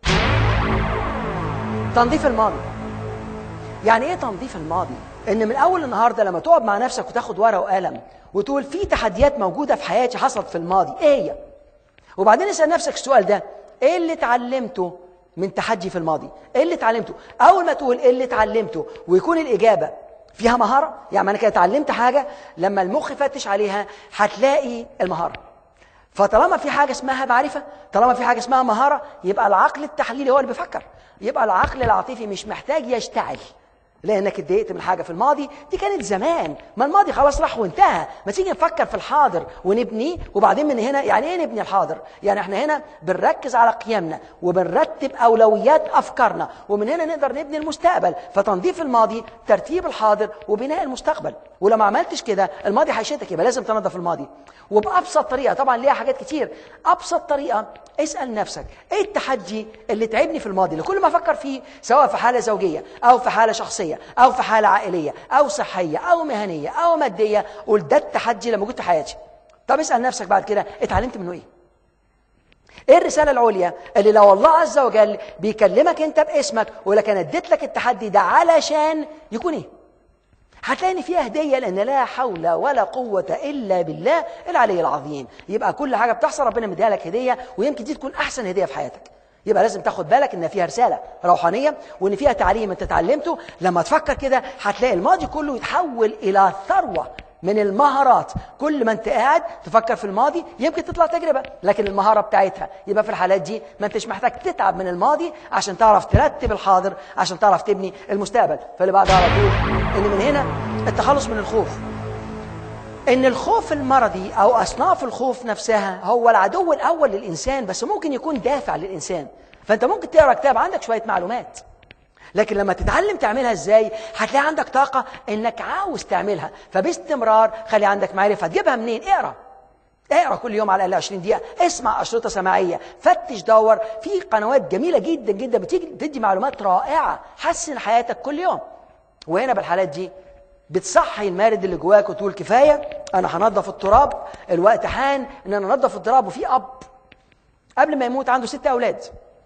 تنظيف الماضي يعني ايه تنظيف الماضي ان من اول النهارده لما تقعد مع نفسك وتاخد ورقه وقلم وتقول في تحديات موجوده في حياتي حصلت في الماضي ايه هي وبعدين اسال نفسك السؤال ده ايه اللي اتعلمته من تحدي في الماضي ايه اللي اتعلمته اول ما تقول ايه اللي اتعلمته ويكون الاجابه فيها مهاره يعني انا كده اتعلمت حاجه لما المخ يفتش عليها هتلاقي المهاره فطالما في حاجه اسمها معرفه طالما في حاجه اسمها مهاره يبقى العقل التحليلي هو اللي بيفكر يبقى العقل العاطفي مش محتاج يشتعل لانك اتضايقت من حاجه في الماضي دي كانت زمان ما الماضي خلاص راح وانتهى ما تيجي نفكر في الحاضر ونبنيه وبعدين من هنا يعني ايه نبني الحاضر يعني احنا هنا بنركز على قيمنا وبنرتب اولويات افكارنا ومن هنا نقدر نبني المستقبل فتنظيف الماضي ترتيب الحاضر وبناء المستقبل ولو ما عملتش كده الماضي هيشتك يبقى لازم تنظف الماضي وبابسط طريقه طبعا ليها حاجات كتير ابسط طريقه اسال نفسك ايه التحدي اللي تعبني في الماضي اللي كل ما افكر فيه سواء في حاله زوجيه او في حاله شخصيه او في حاله عائليه او صحيه او مهنيه او ماديه قول ده التحدي اللي موجود في حياتي طب اسال نفسك بعد كده اتعلمت منه ايه ايه الرسالة العليا اللي لو الله عز وجل بيكلمك انت باسمك ولكن اديت لك التحدي ده علشان يكون ايه هتلاقي ان فيها هديه لان لا حول ولا قوه الا بالله العلي العظيم يبقى كل حاجه بتحصل ربنا مديها لك هديه ويمكن دي تكون احسن هديه في حياتك يبقى لازم تاخد بالك ان فيها رساله روحانيه وان فيها تعليم انت اتعلمته لما تفكر كده هتلاقي الماضي كله يتحول الى ثروه من المهارات كل ما انت قاعد تفكر في الماضي يمكن تطلع تجربه لكن المهاره بتاعتها يبقى في الحالات دي ما انتش محتاج تتعب من الماضي عشان تعرف ترتب الحاضر عشان تعرف تبني المستقبل فاللي بعدها على طول ان من هنا التخلص من الخوف ان الخوف المرضي او اصناف الخوف نفسها هو العدو الاول للانسان بس ممكن يكون دافع للانسان فانت ممكن تقرا كتاب عندك شويه معلومات لكن لما تتعلم تعملها ازاي هتلاقي عندك طاقه انك عاوز تعملها فباستمرار خلي عندك معرفه تجيبها منين اقرا اقرا كل يوم على الاقل 20 دقيقه اسمع اشرطه سماعيه فتش دور في قنوات جميله جدا جدا بتيجي بتدي معلومات رائعه حسن حياتك كل يوم وهنا بالحالات دي بتصحي المارد اللي جواك وتقول كفايه انا هنظف التراب الوقت حان ان انا انظف التراب وفي اب قبل ما يموت عنده ست اولاد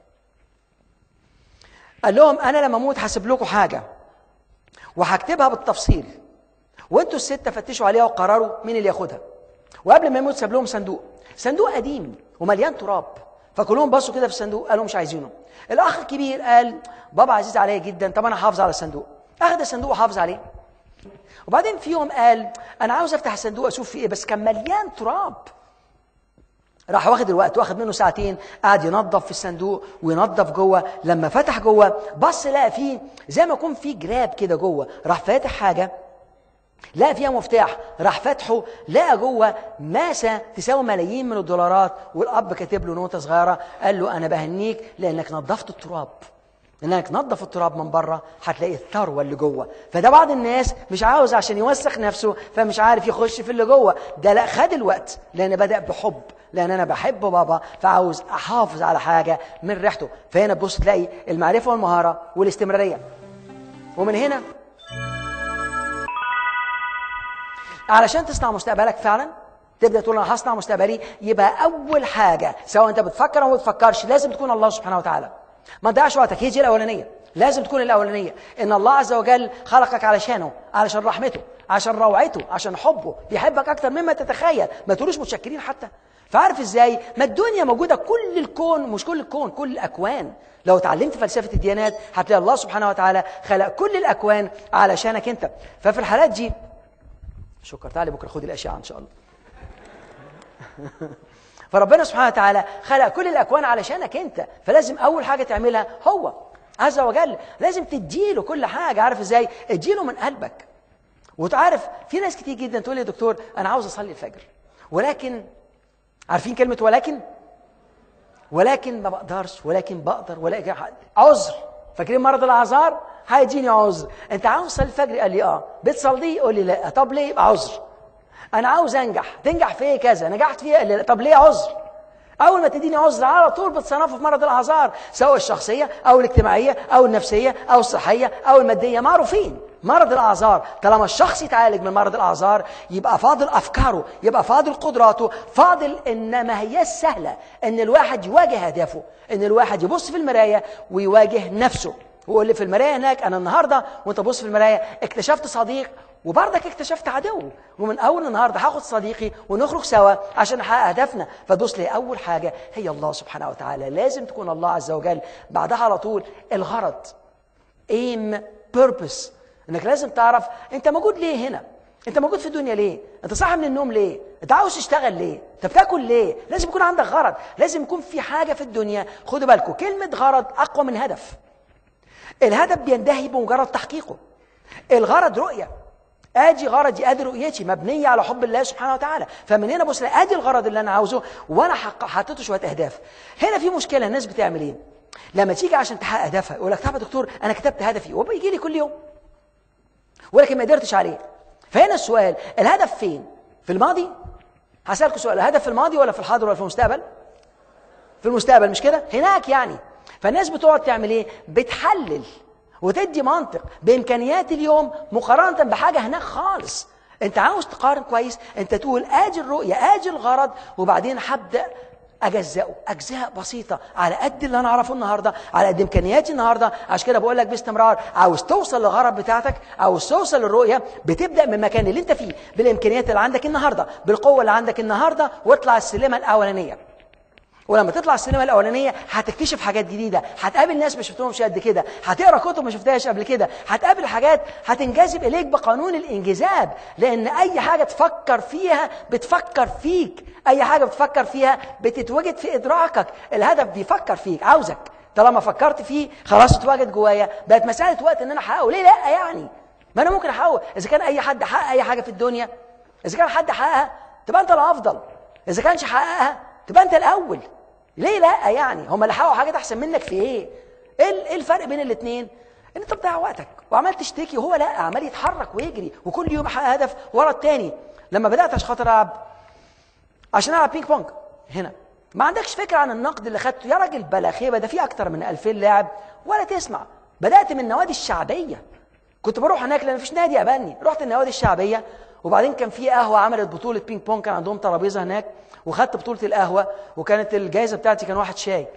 قال لهم انا لما اموت هسيب لكم حاجه وهكتبها بالتفصيل وانتوا السته فتشوا عليها وقرروا مين اللي ياخدها وقبل ما يموت ساب لهم صندوق صندوق قديم ومليان تراب فكلهم بصوا كده في الصندوق قالوا مش عايزينه الاخ الكبير قال بابا عزيز عليا جدا طب انا حافظ على الصندوق اخذ الصندوق وحافظ عليه وبعدين في يوم قال انا عاوز افتح الصندوق اشوف فيه ايه بس كان مليان تراب راح واخد الوقت واخد منه ساعتين قعد ينظف في الصندوق وينظف جوه لما فتح جوه بص لقى فيه زي ما يكون فيه جراب كده جوه راح فاتح حاجه لقى فيها مفتاح راح فاتحه لقى جوه ماسه تساوي ملايين من الدولارات والاب كاتب له نوته صغيره قال له انا بهنيك لانك نظفت التراب انك تنظف التراب من بره هتلاقي الثروه اللي جوه فده بعض الناس مش عاوز عشان يوسخ نفسه فمش عارف يخش في اللي جوه ده لا خد الوقت لان بدا بحب لان انا بحب بابا فعاوز احافظ على حاجه من ريحته فهنا تبص تلاقي المعرفه والمهاره والاستمراريه ومن هنا علشان تصنع مستقبلك فعلا تبدا تقول انا هصنع مستقبلي يبقى اول حاجه سواء انت بتفكر او ما بتفكرش لازم تكون الله سبحانه وتعالى ما تضيعش وقتك هي دي الاولانيه لازم تكون الاولانيه ان الله عز وجل خلقك علشانه علشان رحمته عشان روعته عشان حبه بيحبك اكتر مما تتخيل ما تقولوش متشكرين حتى فعارف ازاي ما الدنيا موجوده كل الكون مش كل الكون كل الاكوان لو اتعلمت فلسفه الديانات هتلاقي الله سبحانه وتعالى خلق كل الاكوان علشانك انت ففي الحالات دي شكرا تعالي بكره خدي الاشعه ان شاء الله فربنا سبحانه وتعالى خلق كل الاكوان علشانك انت فلازم اول حاجه تعملها هو عز وجل لازم تديله كل حاجه عارف ازاي اديله من قلبك وتعرف في ناس كتير جدا تقول لي يا دكتور انا عاوز اصلي الفجر ولكن عارفين كلمه ولكن ولكن ما بقدرش ولكن بقدر ولكن عذر فاكرين مرض الاعذار هيديني عذر انت عاوز تصلي الفجر قال لي اه بتصليه قول لي لا طب ليه يبقى عذر انا عاوز انجح تنجح في ايه كذا نجحت في إيه؟ طب ليه عذر اول ما تديني عذر على طول بتصنفه في مرض الاعذار سواء الشخصيه او الاجتماعيه او النفسيه او الصحيه او الماديه معروفين مرض الاعذار طالما الشخص يتعالج من مرض الاعذار يبقى فاضل افكاره يبقى فاضل قدراته فاضل ان ما هي سهله ان الواحد يواجه اهدافه ان الواحد يبص في المرايه ويواجه نفسه ويقول لي في المرايه هناك انا النهارده وانت بص في المرايه اكتشفت صديق وبرضك اكتشفت عدو ومن اول النهارده هاخد صديقي ونخرج سوا عشان نحقق هدفنا فتبص لي اول حاجه هي الله سبحانه وتعالى لازم تكون الله عز وجل بعدها على طول الغرض ايم بيربس انك لازم تعرف انت موجود ليه هنا انت موجود في الدنيا ليه انت صاحي من النوم ليه انت عاوز تشتغل ليه انت بتاكل ليه لازم يكون عندك غرض لازم يكون في حاجه في الدنيا خدوا بالكم كلمه غرض اقوى من هدف الهدف بينتهي بمجرد تحقيقه الغرض رؤيه ادي غرضي ادي رؤيتي مبنيه على حب الله سبحانه وتعالى فمن هنا بص ادي الغرض اللي انا عاوزه وانا حطيته شويه اهداف هنا في مشكله الناس بتعمل ايه لما تيجي عشان تحقق هدفها يقول لك طب يا دكتور انا كتبت هدفي وبيجي لي كل يوم ولكن ما قدرتش عليه فهنا السؤال الهدف فين في الماضي هسألكوا سؤال الهدف في الماضي ولا في الحاضر ولا في المستقبل في المستقبل مش كده هناك يعني فالناس بتقعد تعمل ايه بتحلل وتدي منطق بامكانيات اليوم مقارنه بحاجه هناك خالص انت عاوز تقارن كويس انت تقول ادي الرؤيه ادي الغرض وبعدين هبدا اجزئه اجزاء بسيطه على قد اللي انا اعرفه النهارده على قد امكانياتي النهارده عشان كده بقول لك باستمرار عاوز توصل للغرض بتاعتك عاوز توصل للرؤيه بتبدا من المكان اللي انت فيه بالامكانيات اللي عندك النهارده بالقوه اللي عندك النهارده واطلع السلمه الاولانيه ولما تطلع السينما الاولانيه هتكتشف حاجات جديده هتقابل ناس ما شفتهمش قد كده هتقرا كتب ما شفتهاش قبل كده هتقابل حاجات هتنجذب اليك بقانون الانجذاب لان اي حاجه تفكر فيها بتفكر فيك اي حاجه بتفكر فيها بتتوجد في ادراكك الهدف بيفكر فيك عاوزك طالما فكرت فيه خلاص اتواجد جوايا بقت مساله وقت ان انا احققه ليه لا يعني ما انا ممكن احققه اذا كان اي حد حقق اي حاجه في الدنيا اذا كان حد حققها تبقى انت الافضل اذا كانش حققها تبقى انت الاول ليه لا يعني هم اللي حققوا حاجات احسن منك في ايه ايه الفرق بين الاثنين ان انت بتضيع وقتك وعمال تشتكي وهو لا عمال يتحرك ويجري وكل يوم يحقق هدف ورا الثاني لما بدات عشان خاطر العب عشان العب بينج بونج هنا ما عندكش فكره عن النقد اللي خدته يا راجل بلا خيبه ده في اكتر من 2000 لاعب ولا تسمع بدات من النوادي الشعبيه كنت بروح هناك لان مفيش نادي قبلني رحت النوادي الشعبيه وبعدين كان في قهوه عملت بطوله بينج بونج كان عندهم ترابيزه هناك وخدت بطوله القهوه وكانت الجائزه بتاعتي كان واحد شاي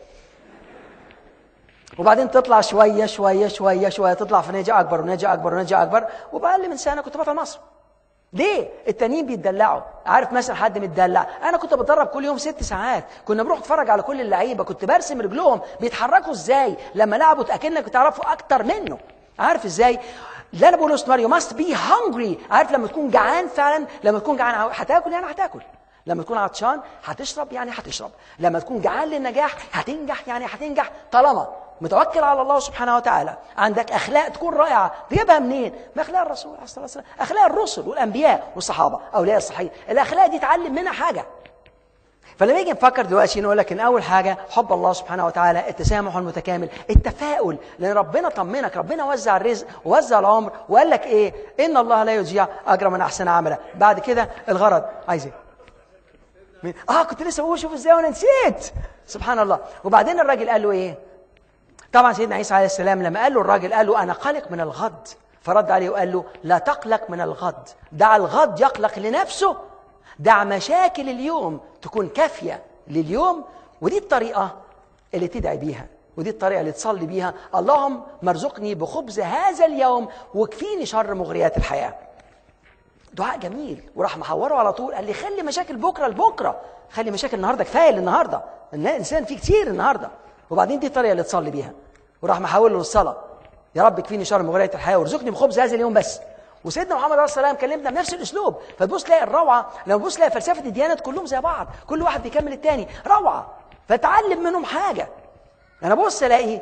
وبعدين تطلع شويه شويه شويه شويه تطلع في نادي اكبر ونادي اكبر ونادي اكبر وباقل من سنه كنت بطل مصر ليه؟ التانيين بيتدلعوا، عارف مثلا حد متدلع، انا كنت بتدرب كل يوم ست ساعات، كنا بنروح نتفرج على كل اللعيبه، كنت برسم رجلهم بيتحركوا ازاي، لما لعبوا اكنك بتعرفوا اكتر منه، عارف ازاي؟ اللي انا بقوله استمر يو ماست بي هانجري، عارف لما تكون جعان فعلا، لما تكون جعان هتاكل يعني هتاكل، لما تكون عطشان هتشرب يعني هتشرب لما تكون جعان للنجاح هتنجح يعني هتنجح طالما متوكل على الله سبحانه وتعالى عندك اخلاق تكون رائعه تجيبها منين من اخلاق الرسول عليه الصلاه والسلام اخلاق الرسل والانبياء والصحابه اولياء الصحيح الاخلاق دي تعلم منها حاجه فلما نيجي نفكر دلوقتي نقول لك ان اول حاجه حب الله سبحانه وتعالى التسامح المتكامل التفاؤل لان ربنا طمنك ربنا وزع الرزق ووزع العمر وقال لك ايه ان الله لا يضيع اجر من احسن عملا بعد كده الغرض عايز ايه مين؟ اه كنت لسه بقول شوف ازاي وانا نسيت سبحان الله وبعدين الراجل قال له ايه طبعا سيدنا عيسى عليه السلام لما قال له الراجل قال له انا قلق من الغد فرد عليه وقال له لا تقلق من الغد دع الغد يقلق لنفسه دع مشاكل اليوم تكون كافيه لليوم ودي الطريقه اللي تدعي بيها ودي الطريقه اللي تصلي بيها اللهم مرزقني بخبز هذا اليوم واكفيني شر مغريات الحياه دعاء جميل وراح محوره على طول قال لي خلي مشاكل بكره لبكره خلي مشاكل النهارده كفايه للنهارده الانسان فيه كتير النهارده وبعدين دي الطريقه اللي تصلي بيها وراح محول له للصلاه يا رب كفيني شر مغريات الحياه وارزقني بخبز هذا اليوم بس وسيدنا محمد عليه الصلاه والسلام كلمنا بنفس الاسلوب فتبص تلاقي الروعه لما تبص تلاقي فلسفه الديانات كلهم زي بعض كل واحد بيكمل الثاني روعه فتعلم منهم حاجه انا بص الاقي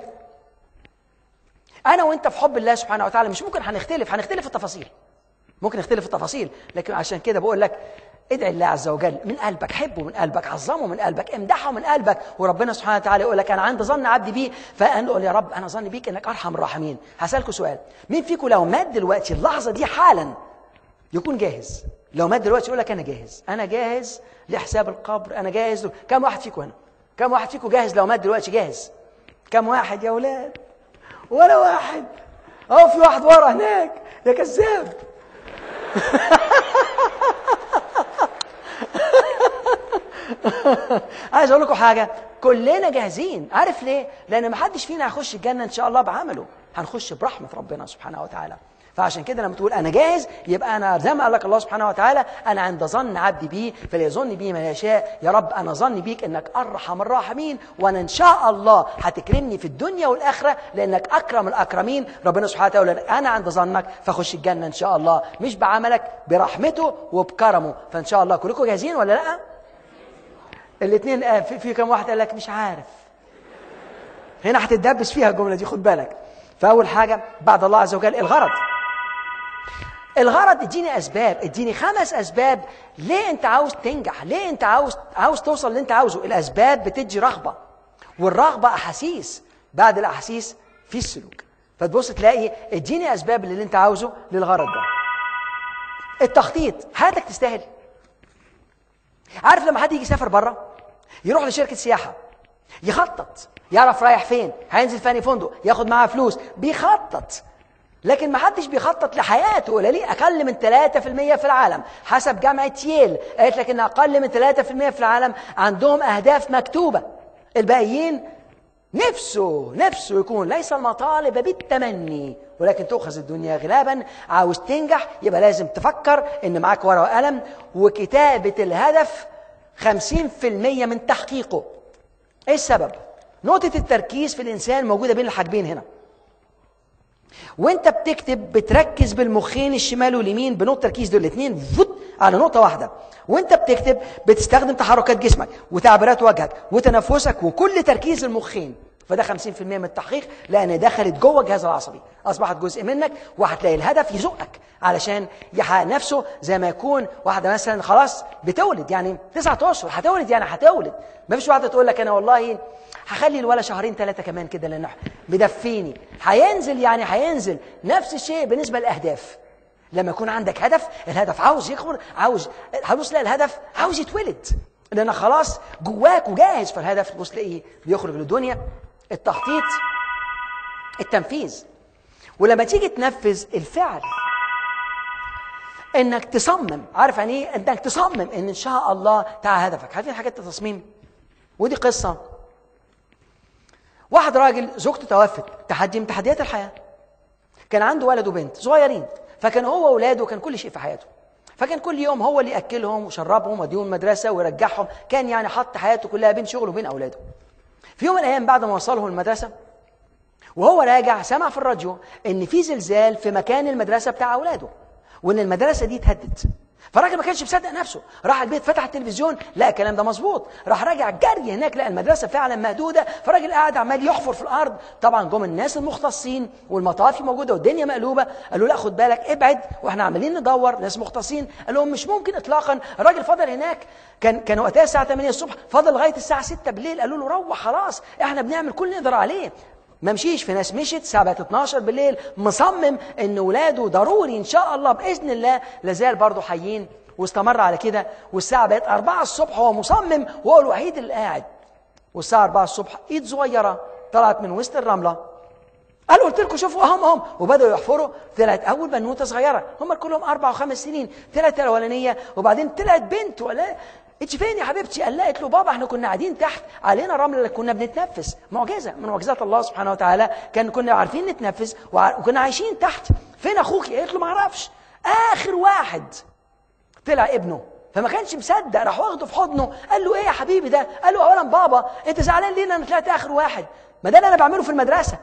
انا وانت في حب الله سبحانه وتعالى مش ممكن هنختلف هنختلف في التفاصيل ممكن نختلف في التفاصيل لكن عشان كده بقول لك ادعي الله عز وجل من قلبك حبه من قلبك عظمه من قلبك امدحه من قلبك وربنا سبحانه وتعالى يقول لك انا عند ظن عبدي بي فاقول يا رب انا ظني بيك انك ارحم الراحمين هسالكم سؤال مين فيكم لو مات دلوقتي اللحظه دي حالا يكون جاهز لو مات دلوقتي يقول لك انا جاهز انا جاهز لحساب القبر انا جاهز كم واحد فيكم هنا كم واحد فيكم جاهز لو مات دلوقتي جاهز كم واحد يا اولاد ولا واحد اهو في واحد ورا هناك يا كذاب عايز اقول لكم حاجه كلنا جاهزين عارف ليه لان ما حدش فينا هيخش الجنه ان شاء الله بعمله هنخش برحمه ربنا سبحانه وتعالى فعشان كده لما تقول انا جاهز يبقى انا زي ما قال لك الله سبحانه وتعالى انا عند ظن عبدي بي فليظن بي ما يشاء يا رب انا ظني بيك انك ارحم الراحمين وانا ان شاء الله هتكرمني في الدنيا والاخره لانك اكرم الاكرمين ربنا سبحانه وتعالى يقول لك انا عند ظنك فخش الجنه ان شاء الله مش بعملك برحمته وبكرمه فان شاء الله كلكم جاهزين ولا لا الاثنين آه، في, في كم واحد قال لك مش عارف هنا هتتدبس فيها الجمله دي خد بالك فاول حاجه بعد الله عز وجل الغرض الغرض اديني اسباب اديني خمس اسباب ليه انت عاوز تنجح ليه انت عاوز عاوز توصل اللي انت عاوزه الاسباب بتدي رغبه والرغبه احاسيس بعد الاحاسيس في السلوك فتبص تلاقي اديني اسباب اللي انت عاوزه للغرض ده التخطيط حياتك تستاهل عارف لما حد يجي يسافر بره يروح لشركه سياحه يخطط يعرف رايح فين هينزل في أنهي فندق ياخد معاه فلوس بيخطط لكن ما حدش بيخطط لحياته ولا ليه اقل من 3% في العالم حسب جامعه ييل قالت لك ان اقل من 3% في العالم عندهم اهداف مكتوبه الباقيين نفسه نفسه يكون ليس المطالب بالتمني ولكن تؤخذ الدنيا غلابا عاوز تنجح يبقى لازم تفكر ان معاك ورقه وقلم وكتابه الهدف 50% من تحقيقه ايه السبب نقطه التركيز في الانسان موجوده بين الحاجبين هنا وانت بتكتب بتركز بالمخين الشمال واليمين بنقطه تركيز دول الاثنين فوت على نقطه واحده وانت بتكتب بتستخدم تحركات جسمك وتعبيرات وجهك وتنفسك وكل تركيز المخين فده 50% من التحقيق لان دخلت جوه الجهاز العصبي اصبحت جزء منك وهتلاقي الهدف يزقك علشان يحقق نفسه زي ما يكون واحده مثلا خلاص بتولد يعني تسعة اشهر هتولد يعني هتولد ما فيش واحده تقول لك انا والله هخلي الولا شهرين ثلاثه كمان كده لانه مدفيني هينزل يعني هينزل نفس الشيء بالنسبه للاهداف لما يكون عندك هدف الهدف عاوز يكبر عاوز هتبص تلاقي الهدف عاوز يتولد لان خلاص جواك وجاهز فالهدف تبص تلاقيه بيخرج للدنيا التخطيط التنفيذ ولما تيجي تنفذ الفعل انك تصمم عارف يعني ايه انك تصمم ان ان شاء الله تعالى هدفك عارفين حاجات التصميم ودي قصه واحد راجل زوجته توفت تحدي من تحديات الحياه كان عنده ولد وبنت صغيرين فكان هو واولاده كان كل شيء في حياته فكان كل يوم هو اللي ياكلهم ويشربهم ويوديهم المدرسه ويرجعهم كان يعني حط حياته كلها بين شغله وبين اولاده في يوم من الايام بعد ما وصلهم المدرسه وهو راجع سمع في الراديو ان في زلزال في مكان المدرسه بتاع اولاده وان المدرسه دي اتهدت فالراجل ما كانش مصدق نفسه راح البيت فتح التلفزيون لقى الكلام ده مظبوط راح راجع جري هناك لقى المدرسه فعلا مهدوده فالراجل قاعد عمال يحفر في الارض طبعا جم الناس المختصين والمطافي موجوده والدنيا مقلوبه قالوا لا خد بالك ابعد واحنا عمالين ندور ناس مختصين قال لهم مش ممكن اطلاقا الراجل فضل هناك كان كان وقتها الساعه 8 الصبح فضل لغايه الساعه 6 بالليل قالوا له روح خلاص احنا بنعمل كل اللي نقدر عليه ما مشيش في ناس مشت الساعه بقت 12 بالليل مصمم ان ولاده ضروري ان شاء الله باذن الله لازال برضه حيين واستمر على كده والساعه بقت 4 الصبح هو مصمم وهو الوحيد اللي قاعد والساعه 4 الصبح ايد صغيره طلعت من وسط الرمله قالوا قلت لكم شوفوا اهم اهم وبداوا يحفروا طلعت اول بنوته صغيره هم كلهم اربع وخمس سنين طلعت الاولانيه وبعدين طلعت بنت ولا انت فين يا حبيبتي؟ قال قالت له بابا احنا كنا قاعدين تحت علينا رمل اللي كنا بنتنفس معجزه من معجزات الله سبحانه وتعالى كان كنا عارفين نتنفس وع- وكنا عايشين تحت فين اخوك؟ قالت له ما اعرفش اخر واحد طلع ابنه فما كانش مصدق راح واخده في حضنه قال له ايه يا حبيبي ده؟ قال له اولا بابا انت زعلان ليه ان انا طلعت اخر واحد؟ ما ده اللي انا بعمله في المدرسه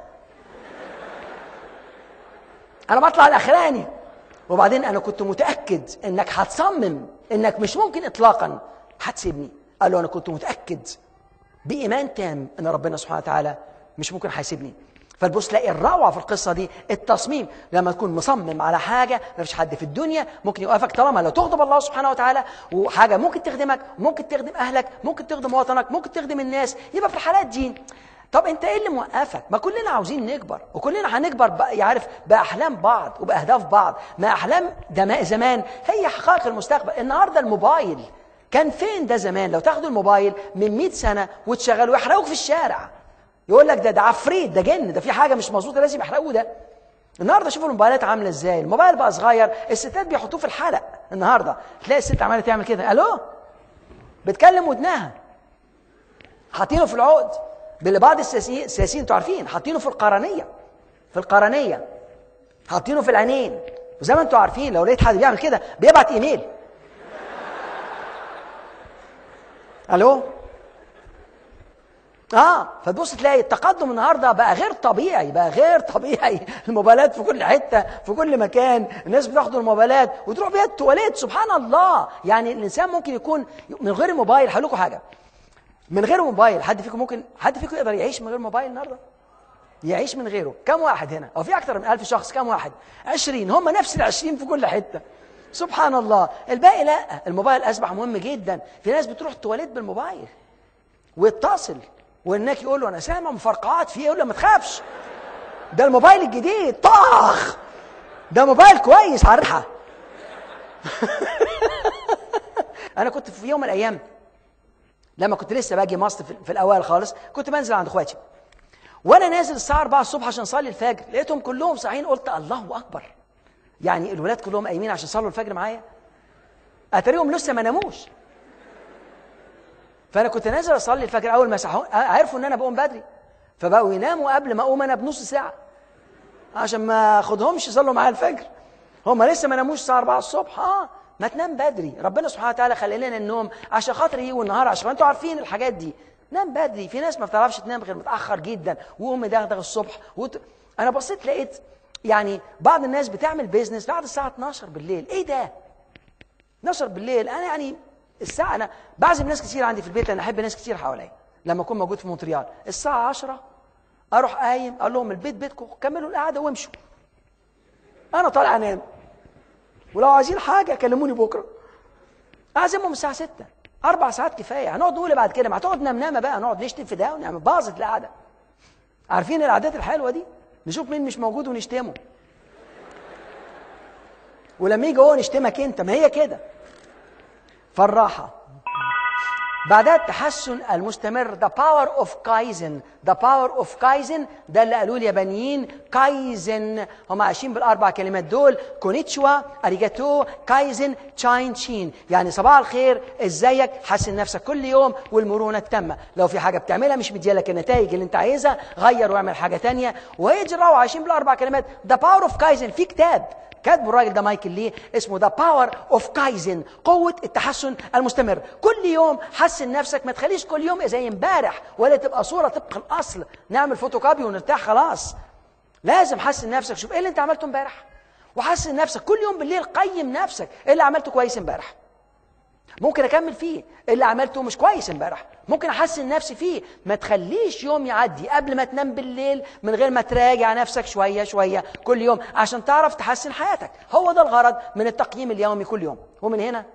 انا بطلع الاخراني وبعدين انا كنت متاكد انك هتصمم انك مش ممكن اطلاقا هتسيبني قال له انا كنت متاكد بايمان تام ان ربنا سبحانه وتعالى مش ممكن هيسيبني فالبص تلاقي الروعه في القصه دي التصميم لما تكون مصمم على حاجه ما فيش حد في الدنيا ممكن يوقفك طالما لو تغضب الله سبحانه وتعالى وحاجه ممكن تخدمك ممكن تخدم اهلك ممكن تخدم وطنك ممكن تخدم الناس يبقى في الحالات دي طب انت ايه اللي موقفك ما كلنا عاوزين نكبر وكلنا هنكبر بقى يعرف باحلام بعض وباهداف بعض ما احلام دماء زمان هي حقائق المستقبل النهارده الموبايل كان فين ده زمان لو تاخدوا الموبايل من 100 سنه وتشغلوه ويحرقوك في الشارع يقول لك ده ده عفريت ده جن ده في حاجه مش مظبوطه لازم يحرقوه ده النهارده شوفوا الموبايلات عامله ازاي الموبايل بقى صغير الستات بيحطوه في الحلق النهارده تلاقي الست عماله تعمل كده الو بتكلم ودنها حاطينه في العقد باللي بعض السياسيين السياسيين انتوا عارفين حاطينه في القرنيه في القرنيه حاطينه في العينين وزي ما انتوا عارفين لو لقيت حد بيعمل كده بيبعت ايميل الو اه فتبص تلاقي التقدم النهارده بقى غير طبيعي بقى غير طبيعي الموبايلات في كل حته في كل مكان الناس بتاخد الموبايلات وتروح بيها التواليت سبحان الله يعني الانسان ممكن يكون من غير موبايل هقول لكم حاجه من غير موبايل حد فيكم ممكن حد فيكم يقدر يعيش من غير موبايل النهارده يعيش من غيره كم واحد هنا او في اكتر من ألف شخص كم واحد عشرين هم نفس العشرين في كل حته سبحان الله الباقي لا الموبايل اصبح مهم جدا في ناس بتروح التواليت بالموبايل ويتصل وانك يقول له انا سامع مفرقعات فيه يقول له ما تخافش ده الموبايل الجديد طخ ده موبايل كويس عارفها انا كنت في يوم من الايام لما كنت لسه باجي مصر في, في الاوائل خالص كنت بنزل عند اخواتي وانا نازل الساعه 4 الصبح عشان اصلي الفجر لقيتهم كلهم صاحيين قلت الله اكبر يعني الولاد كلهم قايمين عشان يصلوا الفجر معايا اتاريهم لسه ما ناموش فانا كنت نازل اصلي الفجر اول ما صحوا عرفوا ان انا بقوم بدري فبقوا يناموا قبل ما اقوم انا بنص ساعه عشان ما اخدهمش يصلوا معايا الفجر هم لسه ما ناموش الساعه 4 الصبح اه ما تنام بدري ربنا سبحانه وتعالى خلي لنا النوم عشان خاطر يجي النهار عشان انتوا عارفين الحاجات دي نام بدري في ناس ما بتعرفش تنام غير متاخر جدا وقوم مدغدغ الصبح وت... انا بصيت لقيت يعني بعض الناس بتعمل بيزنس بعد الساعه 12 بالليل ايه ده 12 بالليل انا يعني الساعه انا بعزم ناس كتير عندي في البيت لان احب ناس كتير حواليا لما اكون موجود في مونتريال الساعه 10 اروح قايم اقول لهم البيت بيتكم كملوا القعده وامشوا انا طالع انام ولو عايزين حاجه كلموني بكره اعزمهم الساعه 6 اربع ساعات كفايه هنقعد نقول بعد كده ما هتقعد نام نامه بقى نقعد نشتم في ده ونعمل باظت القعده عارفين العادات الحلوه دي نشوف مين مش موجود ونشتمه ولما يجي هو نشتمك انت ما هي كده فالراحه بعدها التحسن المستمر the power of kaizen the power of kaizen ده اللي قالوه اليابانيين كايزن هم عايشين بالاربع كلمات دول كونيتشوا اريجاتو كايزن تشاين تشين يعني صباح الخير ازيك حسن نفسك كل يوم والمرونه التامه لو في حاجه بتعملها مش مديالك النتائج اللي انت عايزها غير واعمل حاجه تانية ويجروا عايشين بالاربع كلمات the power of kaizen في كتاب كاتبه الراجل ده مايكل ليه اسمه ذا باور اوف كايزن قوه التحسن المستمر كل يوم حسن نفسك ما تخليش كل يوم زي امبارح ولا تبقى صوره طبق الاصل نعمل فوتوكوبي ونرتاح خلاص لازم حسن نفسك شوف ايه اللي انت عملته امبارح وحسن نفسك كل يوم بالليل قيم نفسك ايه اللي عملته كويس امبارح ممكن اكمل فيه اللي عملته مش كويس امبارح ممكن احسن نفسي فيه ما تخليش يوم يعدي قبل ما تنام بالليل من غير ما تراجع نفسك شويه شويه كل يوم عشان تعرف تحسن حياتك هو ده الغرض من التقييم اليومي كل يوم ومن هنا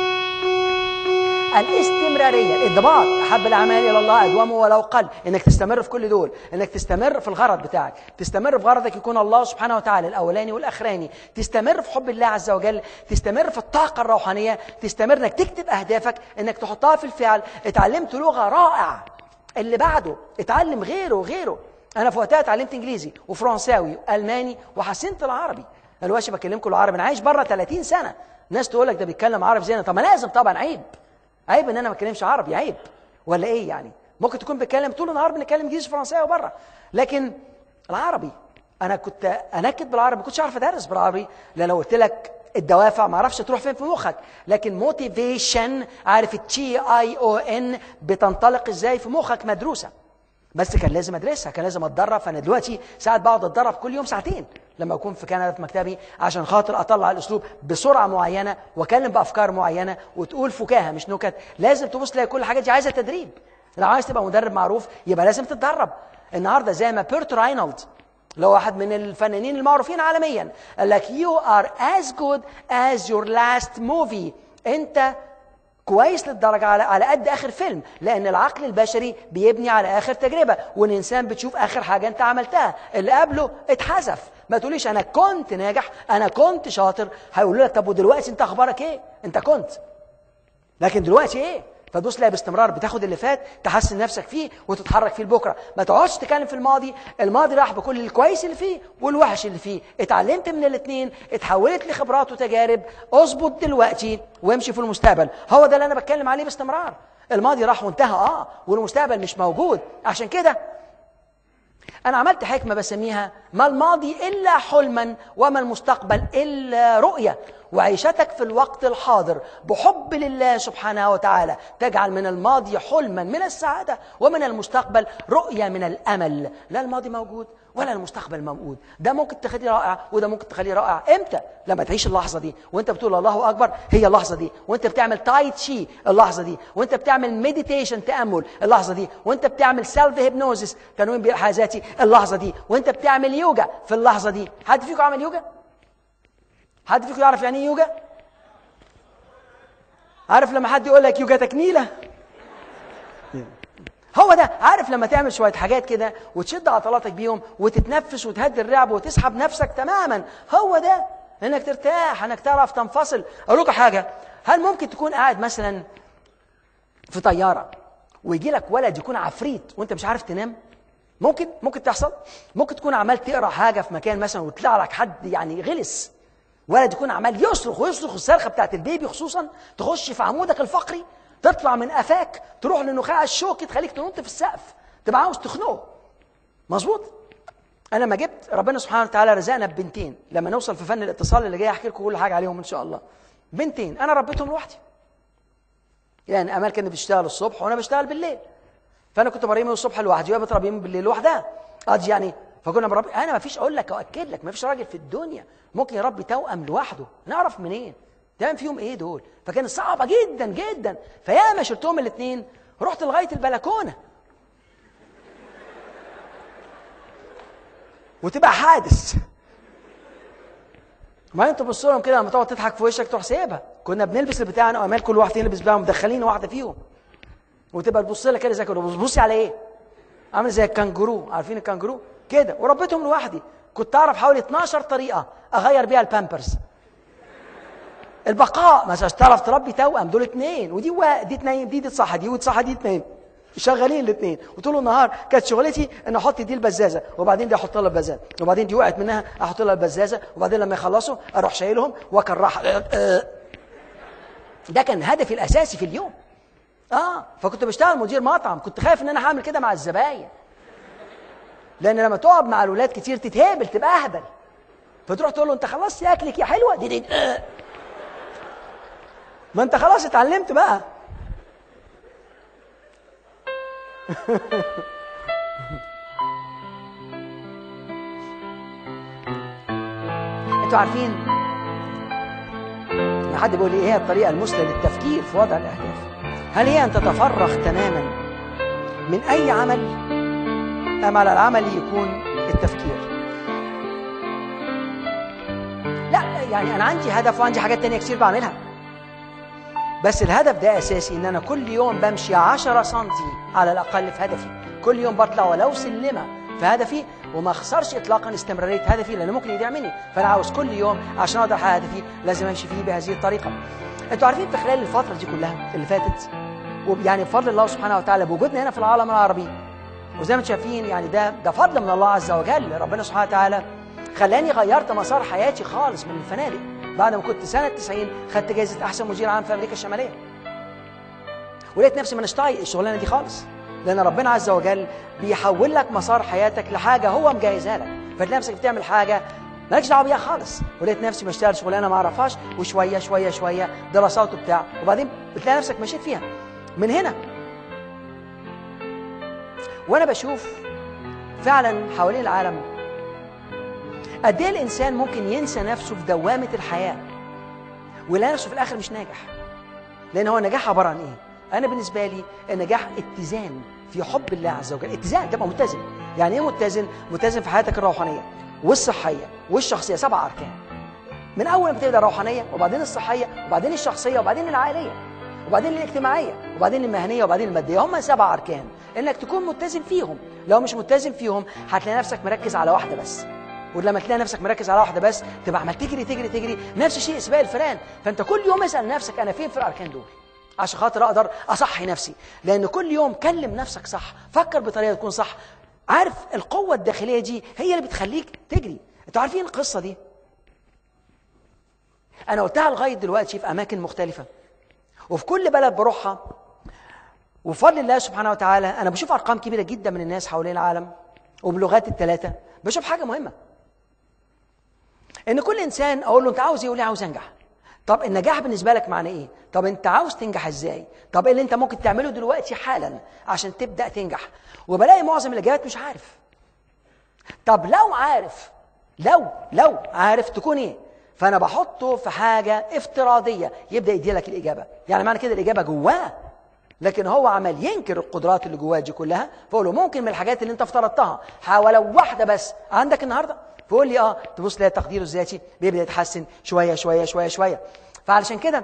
الاستمراريه الانضباط احب الاعمال الى الله ادومه ولو قل انك تستمر في كل دول انك تستمر في الغرض بتاعك تستمر في غرضك يكون الله سبحانه وتعالى الاولاني والاخراني تستمر في حب الله عز وجل تستمر في الطاقه الروحانيه تستمر انك تكتب اهدافك انك تحطها في الفعل اتعلمت لغه رائع اللي بعده اتعلم غيره وغيره انا في وقتها اتعلمت انجليزي وفرنساوي والماني وحسنت العربي دلوقتي بكلمكم العربي انا عايش بره 30 سنه ناس تقول لك ده بيتكلم عربي زينا طب ما لازم طبعا عيب عيب ان انا ما اتكلمش عربي عيب ولا ايه يعني ممكن تكون بتكلم طول النهار بنتكلم انجليزي فرنساوي بره لكن العربي انا كنت انكد بالعربي ما كنتش عارف ادرس بالعربي لان لو قلت لك الدوافع ما اعرفش تروح فين في مخك لكن موتيفيشن عارف التي اي او ان بتنطلق ازاي في مخك مدروسه بس كان لازم ادرسها كان لازم اتدرب فانا دلوقتي ساعات بقعد اتدرب كل يوم ساعتين لما اكون في كندا في مكتبي عشان خاطر اطلع الاسلوب بسرعه معينه واكلم بافكار معينه وتقول فكاهه مش نكت لازم تبص تلاقي كل الحاجات دي عايزه تدريب لو عايز تبقى مدرب معروف يبقى لازم تتدرب النهارده زي ما بيرت راينولد لو واحد من الفنانين المعروفين عالميا قال لك you are as good as your last movie انت كويس للدرجه على على قد اخر فيلم لان العقل البشري بيبني على اخر تجربه والانسان بتشوف اخر حاجه انت عملتها اللي قبله اتحذف ما تقوليش انا كنت ناجح انا كنت شاطر هيقولوا لك طب ودلوقتي انت اخبارك ايه انت كنت لكن دلوقتي ايه فدوس لها باستمرار بتاخد اللي فات تحسن نفسك فيه وتتحرك فيه لبكره ما تقعدش تتكلم في الماضي الماضي راح بكل الكويس اللي فيه والوحش اللي فيه اتعلمت من الاثنين اتحولت لخبرات وتجارب اظبط دلوقتي وامشي في المستقبل هو ده اللي انا بتكلم عليه باستمرار الماضي راح وانتهى اه والمستقبل مش موجود عشان كده أنا عملت حكمة بسميها ما الماضي إلا حلما وما المستقبل إلا رؤية وعيشتك في الوقت الحاضر بحب لله سبحانه وتعالى تجعل من الماضي حلما من السعادة ومن المستقبل رؤية من الأمل لا الماضي موجود ولا المستقبل موجود ده ممكن تخليه رائع وده ممكن تخليه رائع امتى لما تعيش اللحظه دي وانت بتقول الله اكبر هي اللحظه دي وانت بتعمل تاي تشي اللحظه دي وانت بتعمل مديتيشن تامل اللحظه دي وانت بتعمل سيلف هيبنوزس تنويم بإيحاء ذاتي اللحظه دي وانت بتعمل يوجا في اللحظه دي حد فيكم عمل يوجا حد فيكم يعرف يعني ايه يوجا عارف لما حد يقول لك يوجا تكميله هو ده عارف لما تعمل شويه حاجات كده وتشد عضلاتك بيهم وتتنفس وتهدي الرعب وتسحب نفسك تماما هو ده انك ترتاح انك تعرف تنفصل اقول لكم حاجه هل ممكن تكون قاعد مثلا في طياره ويجي لك ولد يكون عفريت وانت مش عارف تنام ممكن ممكن تحصل ممكن تكون عمال تقرا حاجه في مكان مثلا ويطلع لك حد يعني غلس ولد يكون عمال يصرخ ويصرخ الصرخه بتاعت البيبي خصوصا تخش في عمودك الفقري تطلع من قفاك تروح للنخاع الشوكي تخليك تنط في السقف تبقى عاوز تخنقه مظبوط انا لما جبت ربنا سبحانه وتعالى رزقنا ببنتين لما نوصل في فن الاتصال اللي جاي احكي لكم كل حاجه عليهم ان شاء الله بنتين انا ربيتهم لوحدي يعني امال كانت بتشتغل الصبح وانا بشتغل بالليل فانا كنت بربيهم الصبح لوحدي وهي بتربيهم بالليل لوحدها قصدي يعني فكنا بربي انا ما فيش اقول لك اؤكد لك ما فيش راجل في الدنيا ممكن يربي توأم لوحده نعرف منين تعمل فيهم ايه دول فكانت صعبه جدا جدا فيا ما شلتهم الاثنين رحت لغايه البلكونه وتبقى حادث ما انت تبص لهم كده لما تقعد تضحك في وشك تروح سايبها كنا بنلبس البتاع انا وامال كل واحد يلبس بتاعه مدخلين واحده فيهم وتبقى تبص لها كده زي كده بتبصي على ايه عامل زي الكانجرو عارفين الكانجرو كده وربيتهم لوحدي كنت اعرف حوالي 12 طريقه اغير بيها البامبرز البقاء مثلا تعرف تربي توأم دول اثنين ودي وا... دي تنيم دي تصحى دي وتصحى دي تنيم شغالين الاثنين وطول النهار كانت شغلتي ان احط دي البزازه وبعدين دي احط لها البزازه وبعدين دي وقعت منها احط لها البزازه وبعدين لما يخلصوا اروح شايلهم واكرهها ده كان هدفي الاساسي في اليوم اه فكنت بشتغل مدير مطعم كنت خايف ان انا هعمل كده مع الزباين لان لما تقعد مع الاولاد كتير تتهابل تبقى اهبل فتروح تقول له انت خلصت اكلك يا حلوه دي, دي آه. ما انت خلاص اتعلمت بقى انتوا عارفين لما حد بيقول لي ايه هي الطريقه المثلى للتفكير في وضع الاهداف هل هي ان تتفرغ تماما من اي عمل ام على العمل يكون التفكير لا يعني انا عندي هدف وعندي حاجات تانية كتير بعملها بس الهدف ده اساسي ان انا كل يوم بمشي 10 سنتي على الاقل في هدفي كل يوم بطلع ولو سلمه في هدفي وما اخسرش اطلاقا استمراريه هدفي لان ممكن يضيع مني فانا عاوز كل يوم عشان اقدر احقق هدفي لازم امشي فيه بهذه الطريقه انتوا عارفين في خلال الفتره دي كلها اللي فاتت ويعني بفضل الله سبحانه وتعالى بوجودنا هنا في العالم العربي وزي ما انتم شايفين يعني ده ده فضل من الله عز وجل ربنا سبحانه وتعالى خلاني غيرت مسار حياتي خالص من الفنادق بعد ما كنت سنه 90 خدت جائزه احسن مدير عام في امريكا الشماليه ولقيت نفسي مانيش طايق الشغلانه دي خالص لان ربنا عز وجل بيحول لك مسار حياتك لحاجه هو مجهزها لك فتلاقي نفسك بتعمل حاجه مالكش دعوه بيها خالص ولقيت نفسي بشتغل شغلانه ما اعرفهاش وشويه شويه شويه دراسات وبتاع وبعدين بتلاقي نفسك مشيت فيها من هنا وانا بشوف فعلا حوالين العالم قد ايه الانسان ممكن ينسى نفسه في دوامه الحياه ويلاقي نفسه في الاخر مش ناجح لان هو النجاح عباره عن ايه انا بالنسبه لي النجاح اتزان في حب الله عز وجل اتزان تبقى متزن يعني ايه متزن متزن في حياتك الروحانيه والصحيه والشخصيه سبع اركان من اول ما بتبدا الروحانيه وبعدين الصحيه وبعدين الشخصيه وبعدين العائليه وبعدين الاجتماعيه وبعدين المهنيه وبعدين الماديه هم سبع اركان انك تكون متزن فيهم لو مش متزن فيهم هتلاقي نفسك مركز على واحده بس ولما تلاقي نفسك مركز على واحده بس تبقى عمال تجري تجري تجري نفس الشيء سباق الفئران فانت كل يوم اسال نفسك انا فين في الاركان دول عشان خاطر اقدر اصحي نفسي لان كل يوم كلم نفسك صح فكر بطريقه تكون صح عارف القوه الداخليه دي هي اللي بتخليك تجري انتوا عارفين القصه دي انا قلتها لغايه دلوقتي في اماكن مختلفه وفي كل بلد بروحها وبفضل الله سبحانه وتعالى انا بشوف ارقام كبيره جدا من الناس حوالين العالم وبلغات الثلاثه بشوف حاجه مهمه ان كل انسان اقول له انت عاوز ايه يقول لي عاوز انجح طب النجاح بالنسبه لك معناه ايه طب انت عاوز تنجح ازاي طب ايه اللي انت ممكن تعمله دلوقتي حالا عشان تبدا تنجح وبلاقي معظم الاجابات مش عارف طب لو عارف لو لو عارف تكون ايه فانا بحطه في حاجه افتراضيه يبدا يدي لك الاجابه يعني معنى كده الاجابه جواه لكن هو عمال ينكر القدرات اللي جواه دي كلها فاقول له ممكن من الحاجات اللي انت افترضتها ولو واحده بس عندك النهارده فقول لي اه تبص تلاقي تقديره الذاتي بيبدا يتحسن شويه شويه شويه شويه فعلشان كده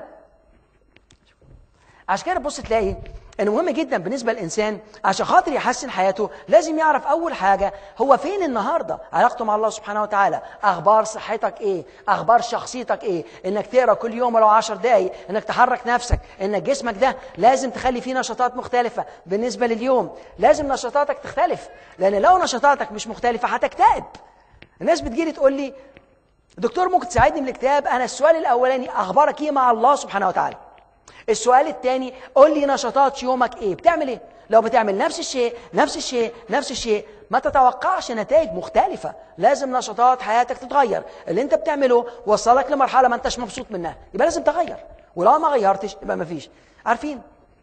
عشان كده تبص تلاقي انه مهم جدا بالنسبه للانسان عشان خاطر يحسن حياته لازم يعرف اول حاجه هو فين النهارده علاقته مع الله سبحانه وتعالى اخبار صحتك ايه اخبار شخصيتك ايه انك تقرا كل يوم ولو 10 دقائق انك تحرك نفسك انك جسمك ده لازم تخلي فيه نشاطات مختلفه بالنسبه لليوم لازم نشاطاتك تختلف لان لو نشاطاتك مش مختلفه هتكتئب الناس بتجيلي تقول لي دكتور ممكن تساعدني من الاكتئاب انا السؤال الاولاني اخبارك ايه مع الله سبحانه وتعالى السؤال الثاني قول لي نشاطات يومك ايه بتعمل ايه لو بتعمل نفس الشيء نفس الشيء نفس الشيء ما تتوقعش نتائج مختلفة لازم نشاطات حياتك تتغير اللي انت بتعمله وصلك لمرحلة ما انتش مبسوط منها يبقى لازم تغير ولو ما غيرتش يبقى ما فيش عارفين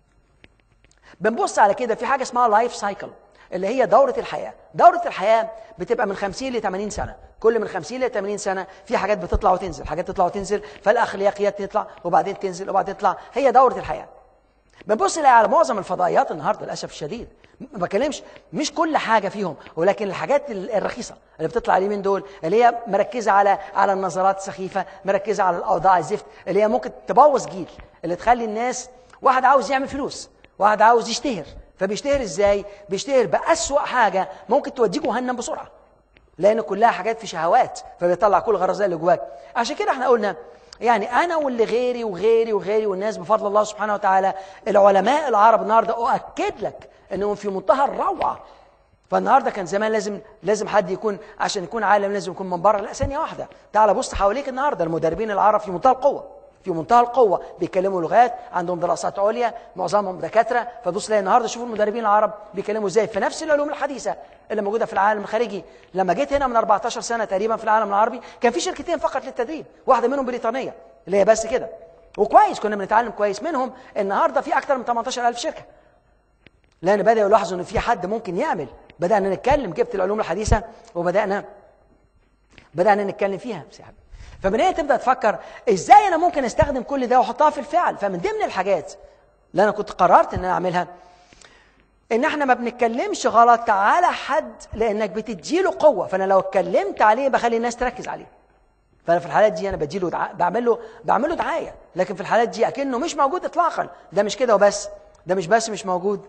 بنبص على كده في حاجة اسمها لايف سايكل اللي هي دورة الحياة دورة الحياة بتبقى من 50 ل 80 سنة كل من 50 ل 80 سنة في حاجات بتطلع وتنزل حاجات تطلع وتنزل فالأخلاقيات تطلع وبعدين تنزل وبعدين تطلع هي دورة الحياة بنبص نلاقي على معظم الفضائيات النهارده للاسف الشديد ما بكلمش مش كل حاجه فيهم ولكن الحاجات الرخيصه اللي بتطلع اليومين دول اللي هي مركزه على على النظرات السخيفه مركزه على الاوضاع الزفت اللي هي ممكن تبوظ جيل اللي تخلي الناس واحد عاوز يعمل فلوس واحد عاوز يشتهر فبيشتهر ازاي بيشتهر باسوا حاجه ممكن توديك جهنم بسرعه لان كلها حاجات في شهوات فبيطلع كل الغرزات اللي جواك عشان كده احنا قلنا يعني انا واللي غيري وغيري وغيري والناس بفضل الله سبحانه وتعالى العلماء العرب النهارده اؤكد لك انهم في منتهى الروعه فالنهارده كان زمان لازم لازم حد يكون عشان يكون عالم لازم يكون من بره لا ثانيه واحده تعال بص حواليك النهارده المدربين العرب في منتهى القوه في منتهى القوه بيتكلموا لغات عندهم دراسات عليا معظمهم دكاتره فبص تلاقي النهارده شوفوا المدربين العرب بيتكلموا ازاي في نفس العلوم الحديثه اللي موجوده في العالم الخارجي لما جيت هنا من 14 سنه تقريبا في العالم العربي كان في شركتين فقط للتدريب واحده منهم بريطانيه اللي هي بس كده وكويس كنا بنتعلم كويس منهم النهارده في اكثر من 18000 شركه لان بداوا يلاحظوا ان في حد ممكن يعمل بدانا نتكلم جبت العلوم الحديثه وبدانا بدانا نتكلم فيها فبدأت تبدا تفكر ازاي انا ممكن استخدم كل ده واحطها في الفعل فمن ضمن الحاجات اللي انا كنت قررت ان انا اعملها ان احنا ما بنتكلمش غلط على حد لانك بتديله قوه فانا لو اتكلمت عليه بخلي الناس تركز عليه فانا في الحالات دي انا بديله دع... بعمل له بعمل له دعايه لكن في الحالات دي اكنه مش موجود اطلاقا ده مش كده وبس ده مش بس مش موجود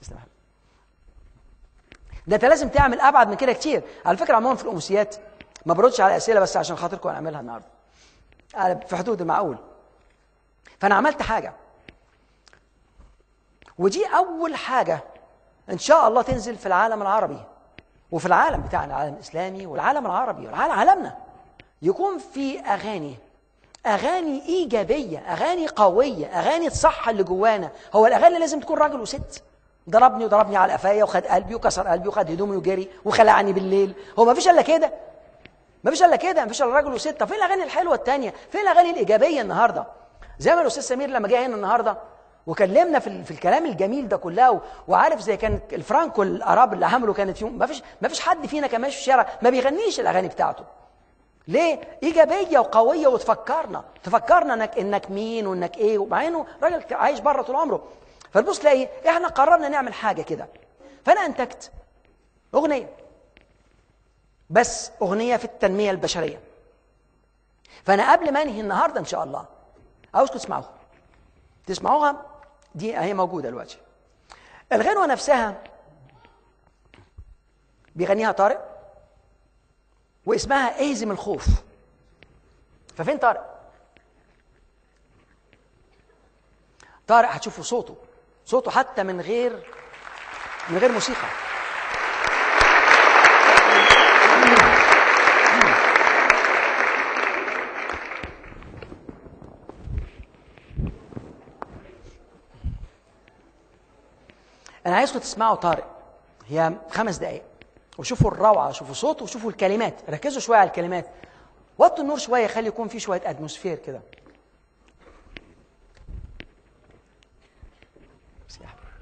ده انت لازم تعمل ابعد من كده كتير على فكره عموما في الامسيات ما بردش على اسئله بس عشان خاطركم انا اعملها النهارده في حدود المعقول فانا عملت حاجه ودي اول حاجه ان شاء الله تنزل في العالم العربي وفي العالم بتاعنا العالم الاسلامي والعالم العربي والعالم عالمنا يكون في اغاني اغاني ايجابيه اغاني قويه اغاني تصح اللي جوانا هو الاغاني لازم تكون راجل وست ضربني وضربني على قفايا وخد قلبي وكسر قلبي وخد هدومي وجري وخلعني بالليل هو ما فيش الا كده ما فيش الا كده ما فيش الا راجل وست فين الاغاني الحلوه الثانيه فين الاغاني الايجابيه النهارده زي ما الاستاذ سمير لما جه هنا النهارده وكلمنا في, في الكلام الجميل ده كله وعارف زي كانت الفرانكو الاراب اللي عملوا كانت يوم ما فيش ما فيش حد فينا كان ماشي في الشارع ما بيغنيش الاغاني بتاعته ليه ايجابيه وقويه وتفكرنا تفكرنا انك انك مين وانك ايه ومع انه راجل عايش بره طول عمره فتبص تلاقي احنا قررنا نعمل حاجه كده فانا انتجت اغنيه بس اغنيه في التنميه البشريه فانا قبل ما انهي النهارده ان شاء الله عاوزكم تسمعوها تسمعوها دي هي موجوده دلوقتي الغنوه نفسها بيغنيها طارق واسمها اهزم الخوف ففين طارق طارق هتشوفوا صوته صوته حتى من غير من غير موسيقى انا عايزكم تسمعوا طارق هي خمس دقائق وشوفوا الروعه شوفوا صوته وشوفوا الكلمات ركزوا شويه على الكلمات وطوا النور شويه خلي يكون في شويه اتموسفير كده بس يا حبيبي.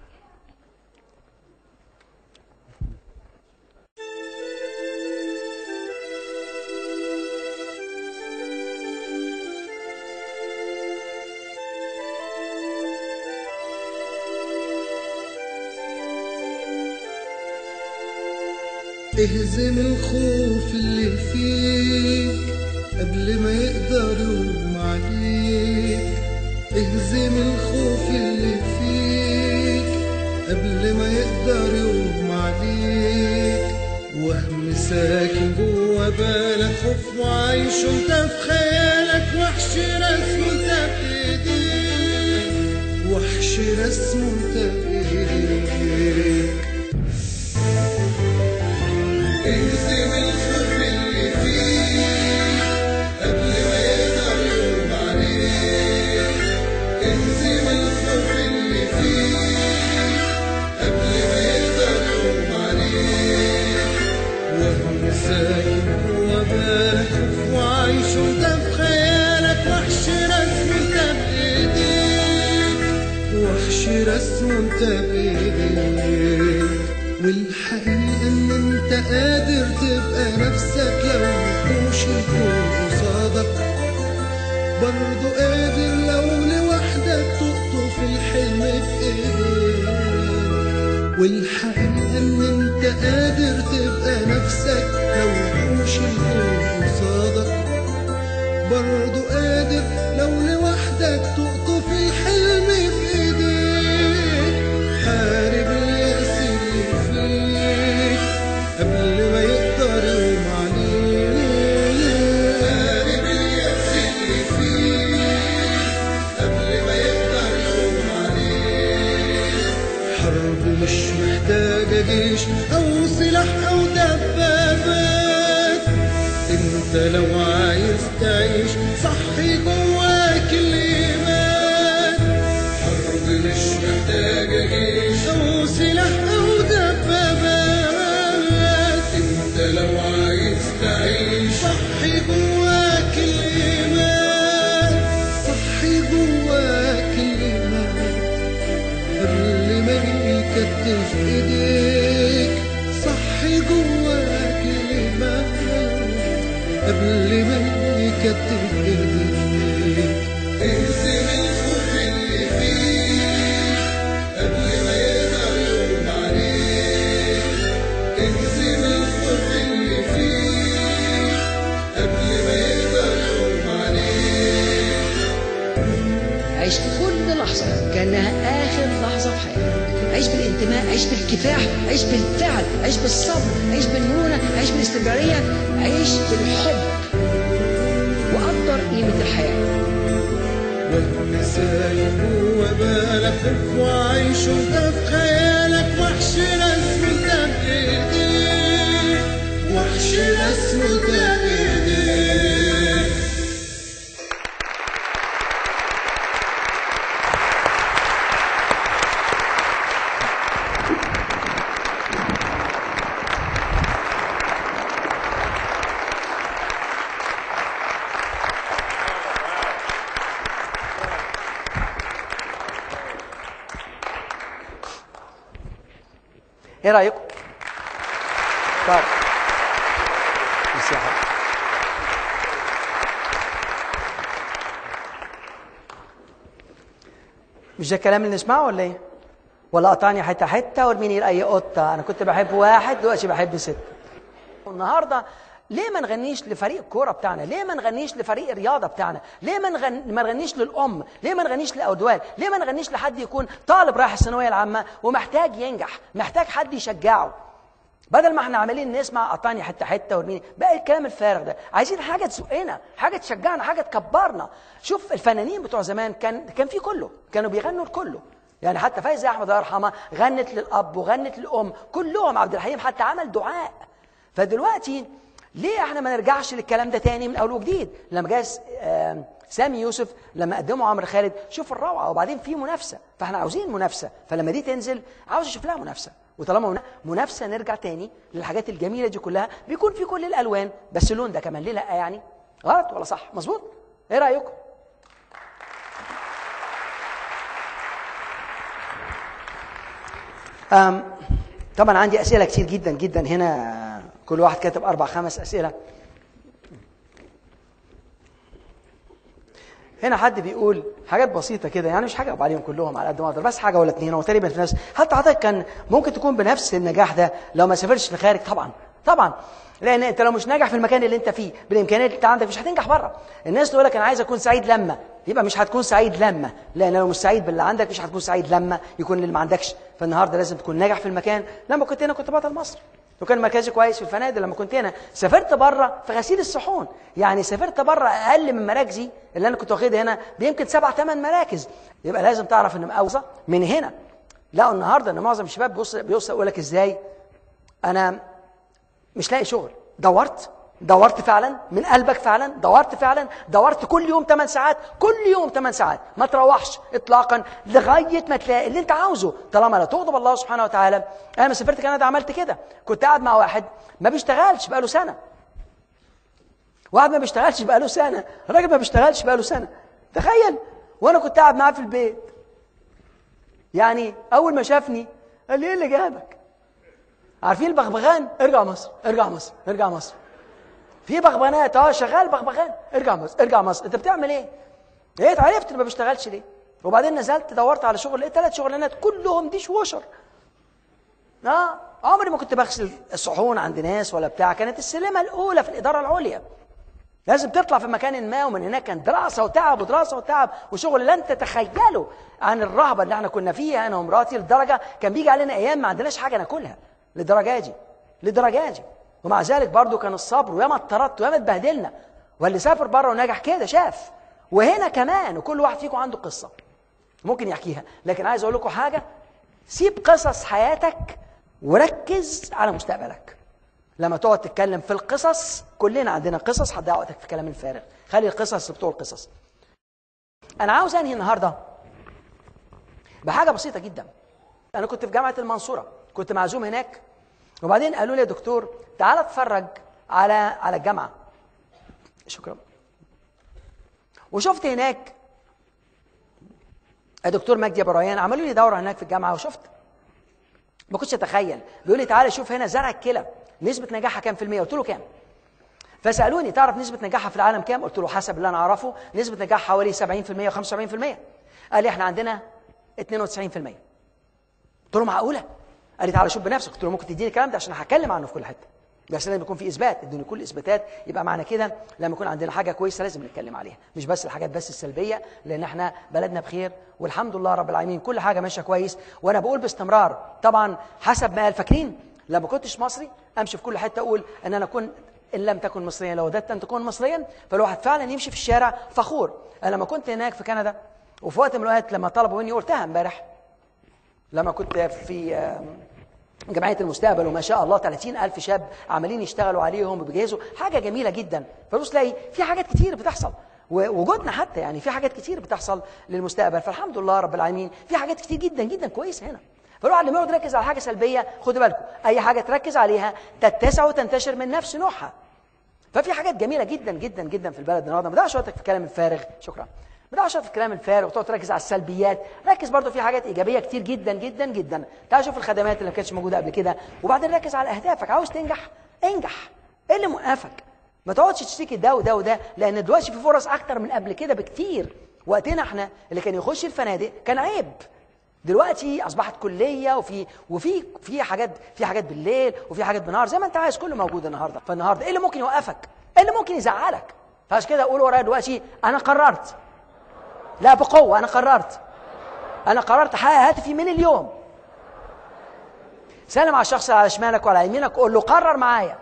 اهزم الخوف اللي فيك قبل ما يقدر يقوم عليك اهزم الخوف اللي فيك قبل ما يقدر يقوم عليك وهم ساكن جوا بالك خوف وعايش وانت في خيالك وحش رسمه انت بايديك وحش رسمه انت بايديك اهزم الخوف اللي فيك قبل ما يقدر يقوم عليك اهزم الخوف اللي فيك قبل ما يقدر يقوم عليك وهم ساكن جوا بالك خوف وعايش وانت في خيالك وحش رسم انت بايديك وحش رسم انت بايديك والحقيقة ان انت قادر تبقى نفسك لو مش الكون قصادك برضه قادر لو لوحدك تقطف الحلم في ايديك والحقيقة ان انت قادر تبقى نفسك لو مش الكون قصادك برضه قادر لو لوحدك تقطف الحلم في ايديك حارب اليأس اللي فيك قبل ما يقدر يقوم عليك حارب اليأس اللي فيك قبل ما يقدر يقوم عليك حرب مش محتاجة جيش أو سلاح أو دبابات انت لو عايز تعيش صحي جواك الايمان حرب مش محتاجة جيش او سلاح او دبابات انت لو عايز تعيش صحي جواك الايمان صحي جواك الايمان قبل ما يكتف ايديك صحي جواك الايمان قبل ما يكتف ايديك اهزم الخوف اللي فيك قبل ما يقدر يقوم عليك اهزم الخوف اللي فيك قبل ما يقدر يقوم عليك عيش كل لحظة كأنها آخر لحظة في حياتك عيش بالانتماء عيش بالكفاح عيش بالفعل عيش بالصبر عيش بالمرونة عيش بالاستمرارية عيش بالحب وقدر قيمة الحياة وهم سايب جوا بالك خوف وعيش وانت في خيالك وحش رسم انت بايديك وحش رسم انت بايديك ايه رايكم؟ طيب بس يا حبيبي. مش ده الكلام اللي نسمعه ولا ايه؟ ولا قطعني حته حته وارميني لاي قطه انا كنت بحب واحد دلوقتي بحب سته النهارده ليه ما نغنيش لفريق الكوره بتاعنا ليه ما نغنيش لفريق الرياضه بتاعنا ليه ما نغن... ما نغنيش للام ليه ما نغنيش لاودوال ليه ما نغنيش لحد يكون طالب رايح الثانويه العامه ومحتاج ينجح محتاج حد يشجعه بدل ما احنا عمالين نسمع قطعني حته حته ورميني بقى الكلام الفارغ ده عايزين حاجه تزقنا حاجه تشجعنا حاجه تكبرنا شوف الفنانين بتوع زمان كان كان في كله كانوا بيغنوا لكله يعني حتى فايزه احمد الله يرحمها غنت للاب وغنت للام كلهم عبد الحليم حتى عمل دعاء فدلوقتي ليه احنا ما نرجعش للكلام ده تاني من اول وجديد لما جه س- آم، سامي يوسف لما قدموا عمرو خالد شوف الروعه وبعدين في منافسه فاحنا عاوزين منافسه فلما دي تنزل عاوز اشوف لها منافسه وطالما منا- منافسه نرجع تاني للحاجات الجميله دي كلها بيكون في كل الالوان بس اللون ده كمان ليه لا يعني غلط ولا صح مظبوط ايه رايكم أم طبعا عندي اسئله كتير جدا جدا هنا كل واحد كاتب اربع خمس اسئله هنا حد بيقول حاجات بسيطه كده يعني مش حاجه عليهم كلهم على قد ما اقدر بس حاجه ولا اتنين هو تقريبا في نفس حتى حضرتك كان ممكن تكون بنفس النجاح ده لو ما سافرتش لخارج طبعا طبعا لان انت لو مش ناجح في المكان اللي انت فيه بالامكانيات اللي انت عندك مش هتنجح بره الناس تقول لك انا عايز اكون سعيد لما يبقى مش هتكون سعيد لما لان لو مش سعيد باللي عندك مش هتكون سعيد لما يكون اللي ما عندكش فالنهارده لازم تكون ناجح في المكان لما كنت هنا كنت بطل مصر وكان مركزي كويس في الفنادق لما كنت هنا سافرت بره في غسيل الصحون يعني سافرت بره اقل من مراكزي اللي انا كنت واخدها هنا بيمكن سبع ثمان مراكز يبقى لازم تعرف ان مقاوصه من هنا لقوا النهارده ان معظم الشباب بيوصل بيوصل يقول لك ازاي انا مش لاقي شغل دورت دورت فعلا من قلبك فعلا دورت فعلا دورت كل يوم 8 ساعات كل يوم 8 ساعات ما تروحش اطلاقا لغايه ما تلاقي اللي انت عاوزه طالما لا تغضب الله سبحانه وتعالى انا لما سافرت كندا عملت كده كنت قاعد مع واحد ما بيشتغلش بقاله سنه واحد ما بيشتغلش بقاله سنه راجل ما بيشتغلش بقاله سنه تخيل وانا كنت قاعد معاه في البيت يعني اول ما شافني قال لي ايه اللي جابك عارفين البغبغان ارجع مصر ارجع مصر ارجع مصر في بغبغانات اه شغال بغبغان ارجع مصر ارجع مصر انت بتعمل ايه ايه عرفت إن ما بشتغلش ليه وبعدين نزلت دورت على شغل لقيت ثلاث شغلانات كلهم ديش ووشر اه عمري ما كنت بغسل الصحون عند ناس ولا بتاع كانت السلمه الاولى في الاداره العليا لازم تطلع في مكان ما ومن هناك كان دراسه وتعب ودراسه وتعب وشغل لن تتخيله عن الرهبه اللي احنا كنا فيها انا ومراتي لدرجه كان بيجي علينا ايام ما عندناش حاجه ناكلها للدرجه دي للدرجه دي ومع ذلك برضو كان الصبر وياما اتطردت وياما اتبهدلنا واللي سافر بره ونجح كده شاف وهنا كمان وكل واحد فيكم عنده قصه ممكن يحكيها لكن عايز اقول لكم حاجه سيب قصص حياتك وركز على مستقبلك لما تقعد تتكلم في القصص كلنا عندنا قصص هتضيع وقتك في كلام الفارغ خلي القصص بتوع القصص انا عاوز انهي النهارده بحاجه بسيطه جدا انا كنت في جامعه المنصوره كنت معزوم هناك وبعدين قالوا لي يا دكتور تعال اتفرج على على الجامعه شكرا وشفت هناك الدكتور مجدي ابو ريان عملوا لي دوره هناك في الجامعه وشفت ما كنتش اتخيل بيقول لي تعالى شوف هنا زرع الكلى نسبه نجاحها كام في الميه قلت له كام فسالوني تعرف نسبه نجاحها في العالم كام قلت له حسب اللي انا اعرفه نسبه نجاح حوالي 70% و75% قال لي احنا عندنا 92% قلت له معقوله قال لي تعالى شوف بنفسك قلت له ممكن تديني الكلام ده عشان هتكلم عنه في كل حته بس لازم يكون في اثبات ادوني كل اثباتات يبقى معنى كده لما يكون عندنا حاجه كويسه لازم نتكلم عليها مش بس الحاجات بس السلبيه لان احنا بلدنا بخير والحمد لله رب العالمين كل حاجه ماشيه كويس وانا بقول باستمرار طبعا حسب ما قال فاكرين لما كنتش مصري امشي في كل حته اقول ان انا كنت ان لم تكن مصريا لو وددت ان تكون مصريا فالواحد فعلا يمشي في الشارع فخور انا لما كنت هناك في كندا وفي وقت من الاوقات لما طلبوا مني قلتها امبارح لما كنت في آم، جمعية المستقبل وما شاء الله 30 ألف شاب عمالين يشتغلوا عليهم وبيجهزوا حاجة جميلة جدا فبص تلاقي في حاجات كتير بتحصل ووجودنا حتى يعني في حاجات كتير بتحصل للمستقبل فالحمد لله رب العالمين في حاجات كتير جدا جدا كويسة هنا فالواحد لما يقعد يركز على حاجة سلبية خدوا بالكم أي حاجة تركز عليها تتسع وتنتشر من نفس نوعها ففي حاجات جميله جدا جدا جدا في البلد النهارده ما تضيعش وقتك في الكلام الفارغ شكرا ما تضيعش وقتك في الكلام الفارغ وتقعد تركز على السلبيات ركز برضو في حاجات ايجابيه كتير جدا جدا جدا تعال شوف الخدمات اللي ما كانتش موجوده قبل كده وبعدين ركز على اهدافك عاوز تنجح انجح ايه اللي موقفك ما تقعدش تشتكي ده وده وده لان دلوقتي في فرص اكتر من قبل كده بكتير وقتنا احنا اللي كان يخش الفنادق كان عيب دلوقتي اصبحت كليه وفي وفي في حاجات في حاجات بالليل وفي حاجات بالنهار زي ما انت عايز كله موجود النهارده فالنهارده ايه اللي ممكن يوقفك؟ ايه اللي ممكن يزعلك؟ فعشان كده قول ورايا دلوقتي انا قررت لا بقوه انا قررت انا قررت احقق هدفي من اليوم سلم على الشخص اللي على شمالك وعلى يمينك قول له قرر معايا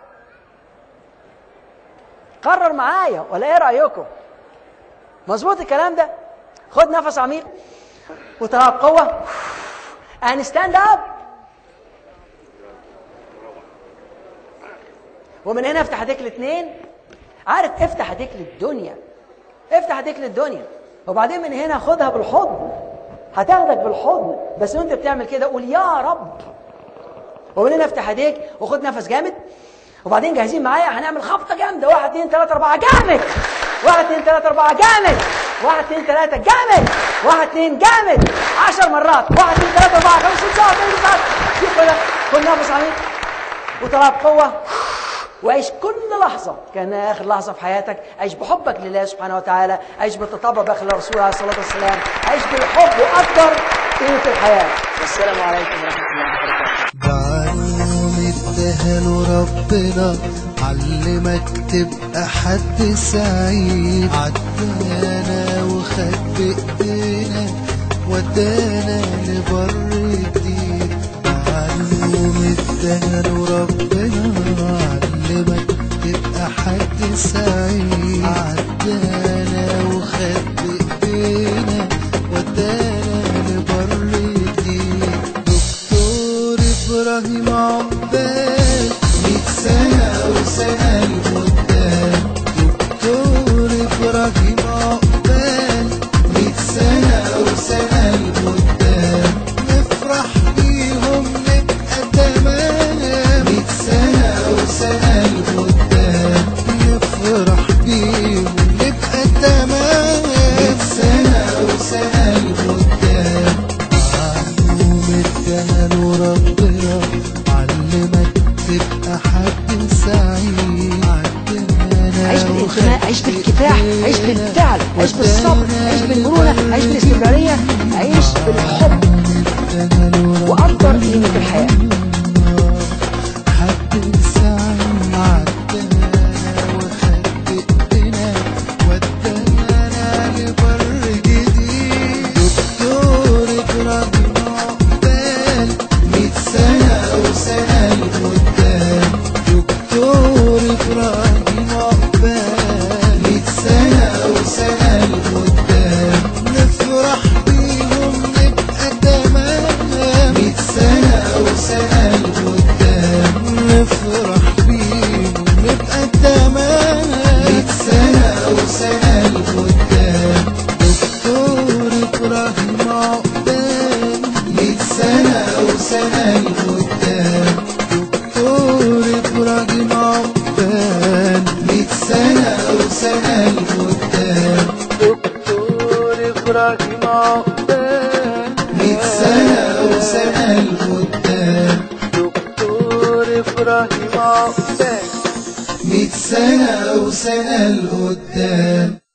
قرر معايا ولا ايه رايكم مظبوط الكلام ده خد نفس عميق وطلع بقوه and stand up ومن هنا افتح ايديك الاثنين عارف افتح ايديك للدنيا افتح ايديك للدنيا وبعدين من هنا خدها بالحضن هتاخدك بالحضن بس وانت بتعمل كده قول يا رب ومن هنا افتح ايديك وخد نفس جامد وبعدين جاهزين معايا هنعمل خبطه جامده واحد اثنين ثلاثه اربعه جامد واحد اثنين ثلاثه اربعه جامد واحد اثنين ثلاثه جامد واحد اثنين جامد عشر مرات واحد اثنين ثلاثه اربعه خمسه سته سبعه ثمانيه تسعه شوف كده خد نفس عميق وطلع بقوه وعيش كل لحظة كأنها آخر لحظة في حياتك عيش بحبك لله سبحانه وتعالى عيش بالتطبع بأخلاق الرسول عليه الصلاة والسلام عيش بالحب وقدر قيمة الحياة والسلام عليكم ورحمة الله وبركاته بعلوم اداها ربنا علمك تبقى حد سعيد عدانا وخد بايدينا ودانا لبر جديد معلوم اداها ربنا علمك تبقى حد سعيد عدانا وخد بايدينا ودانا لبر جديد دكتور ابراهيم عقبال مية سنة وسنة لقدام دكتور ابراهيم عقبال مية سنة وسنة لقدام نفرح بيهم نبقى تمام مية سنة وسنة لقدام نفرح بيهم نبقى تمام مية سنة وسنة لقدام معلوم اداله ربنا علمك تبقى حد سعيد عدنا عيش بالانتماء عيش بالكفاح عيش بالفعل عيش بالصبر عيش بالمرونة عيش بالاستمرارية عيش بالحب وقدر قيمة الحياة حد سعيد عدنا وخد ايدينا ودانا لبر جديد دكتور ابراهيم عقبال مية سنة وسنة لقدام دكتور ابراهيم عقبال مية سنة وسنة لقدام نفرح بيهم نبقى تمام مية سنة وسنة لقدام نفرح بيهم نبقى تمام مية سنة وسنة لقدام دكتور ابراهيم عقبال مية سنة وسنة لقدام دكتور ابراهيم عقبال مية سنة وسنة لقدام دكتور ابراهيم عقبال مية سنة وسنة لقدام دكتور ابراهيم عقبال مية سنة وسنة لقدام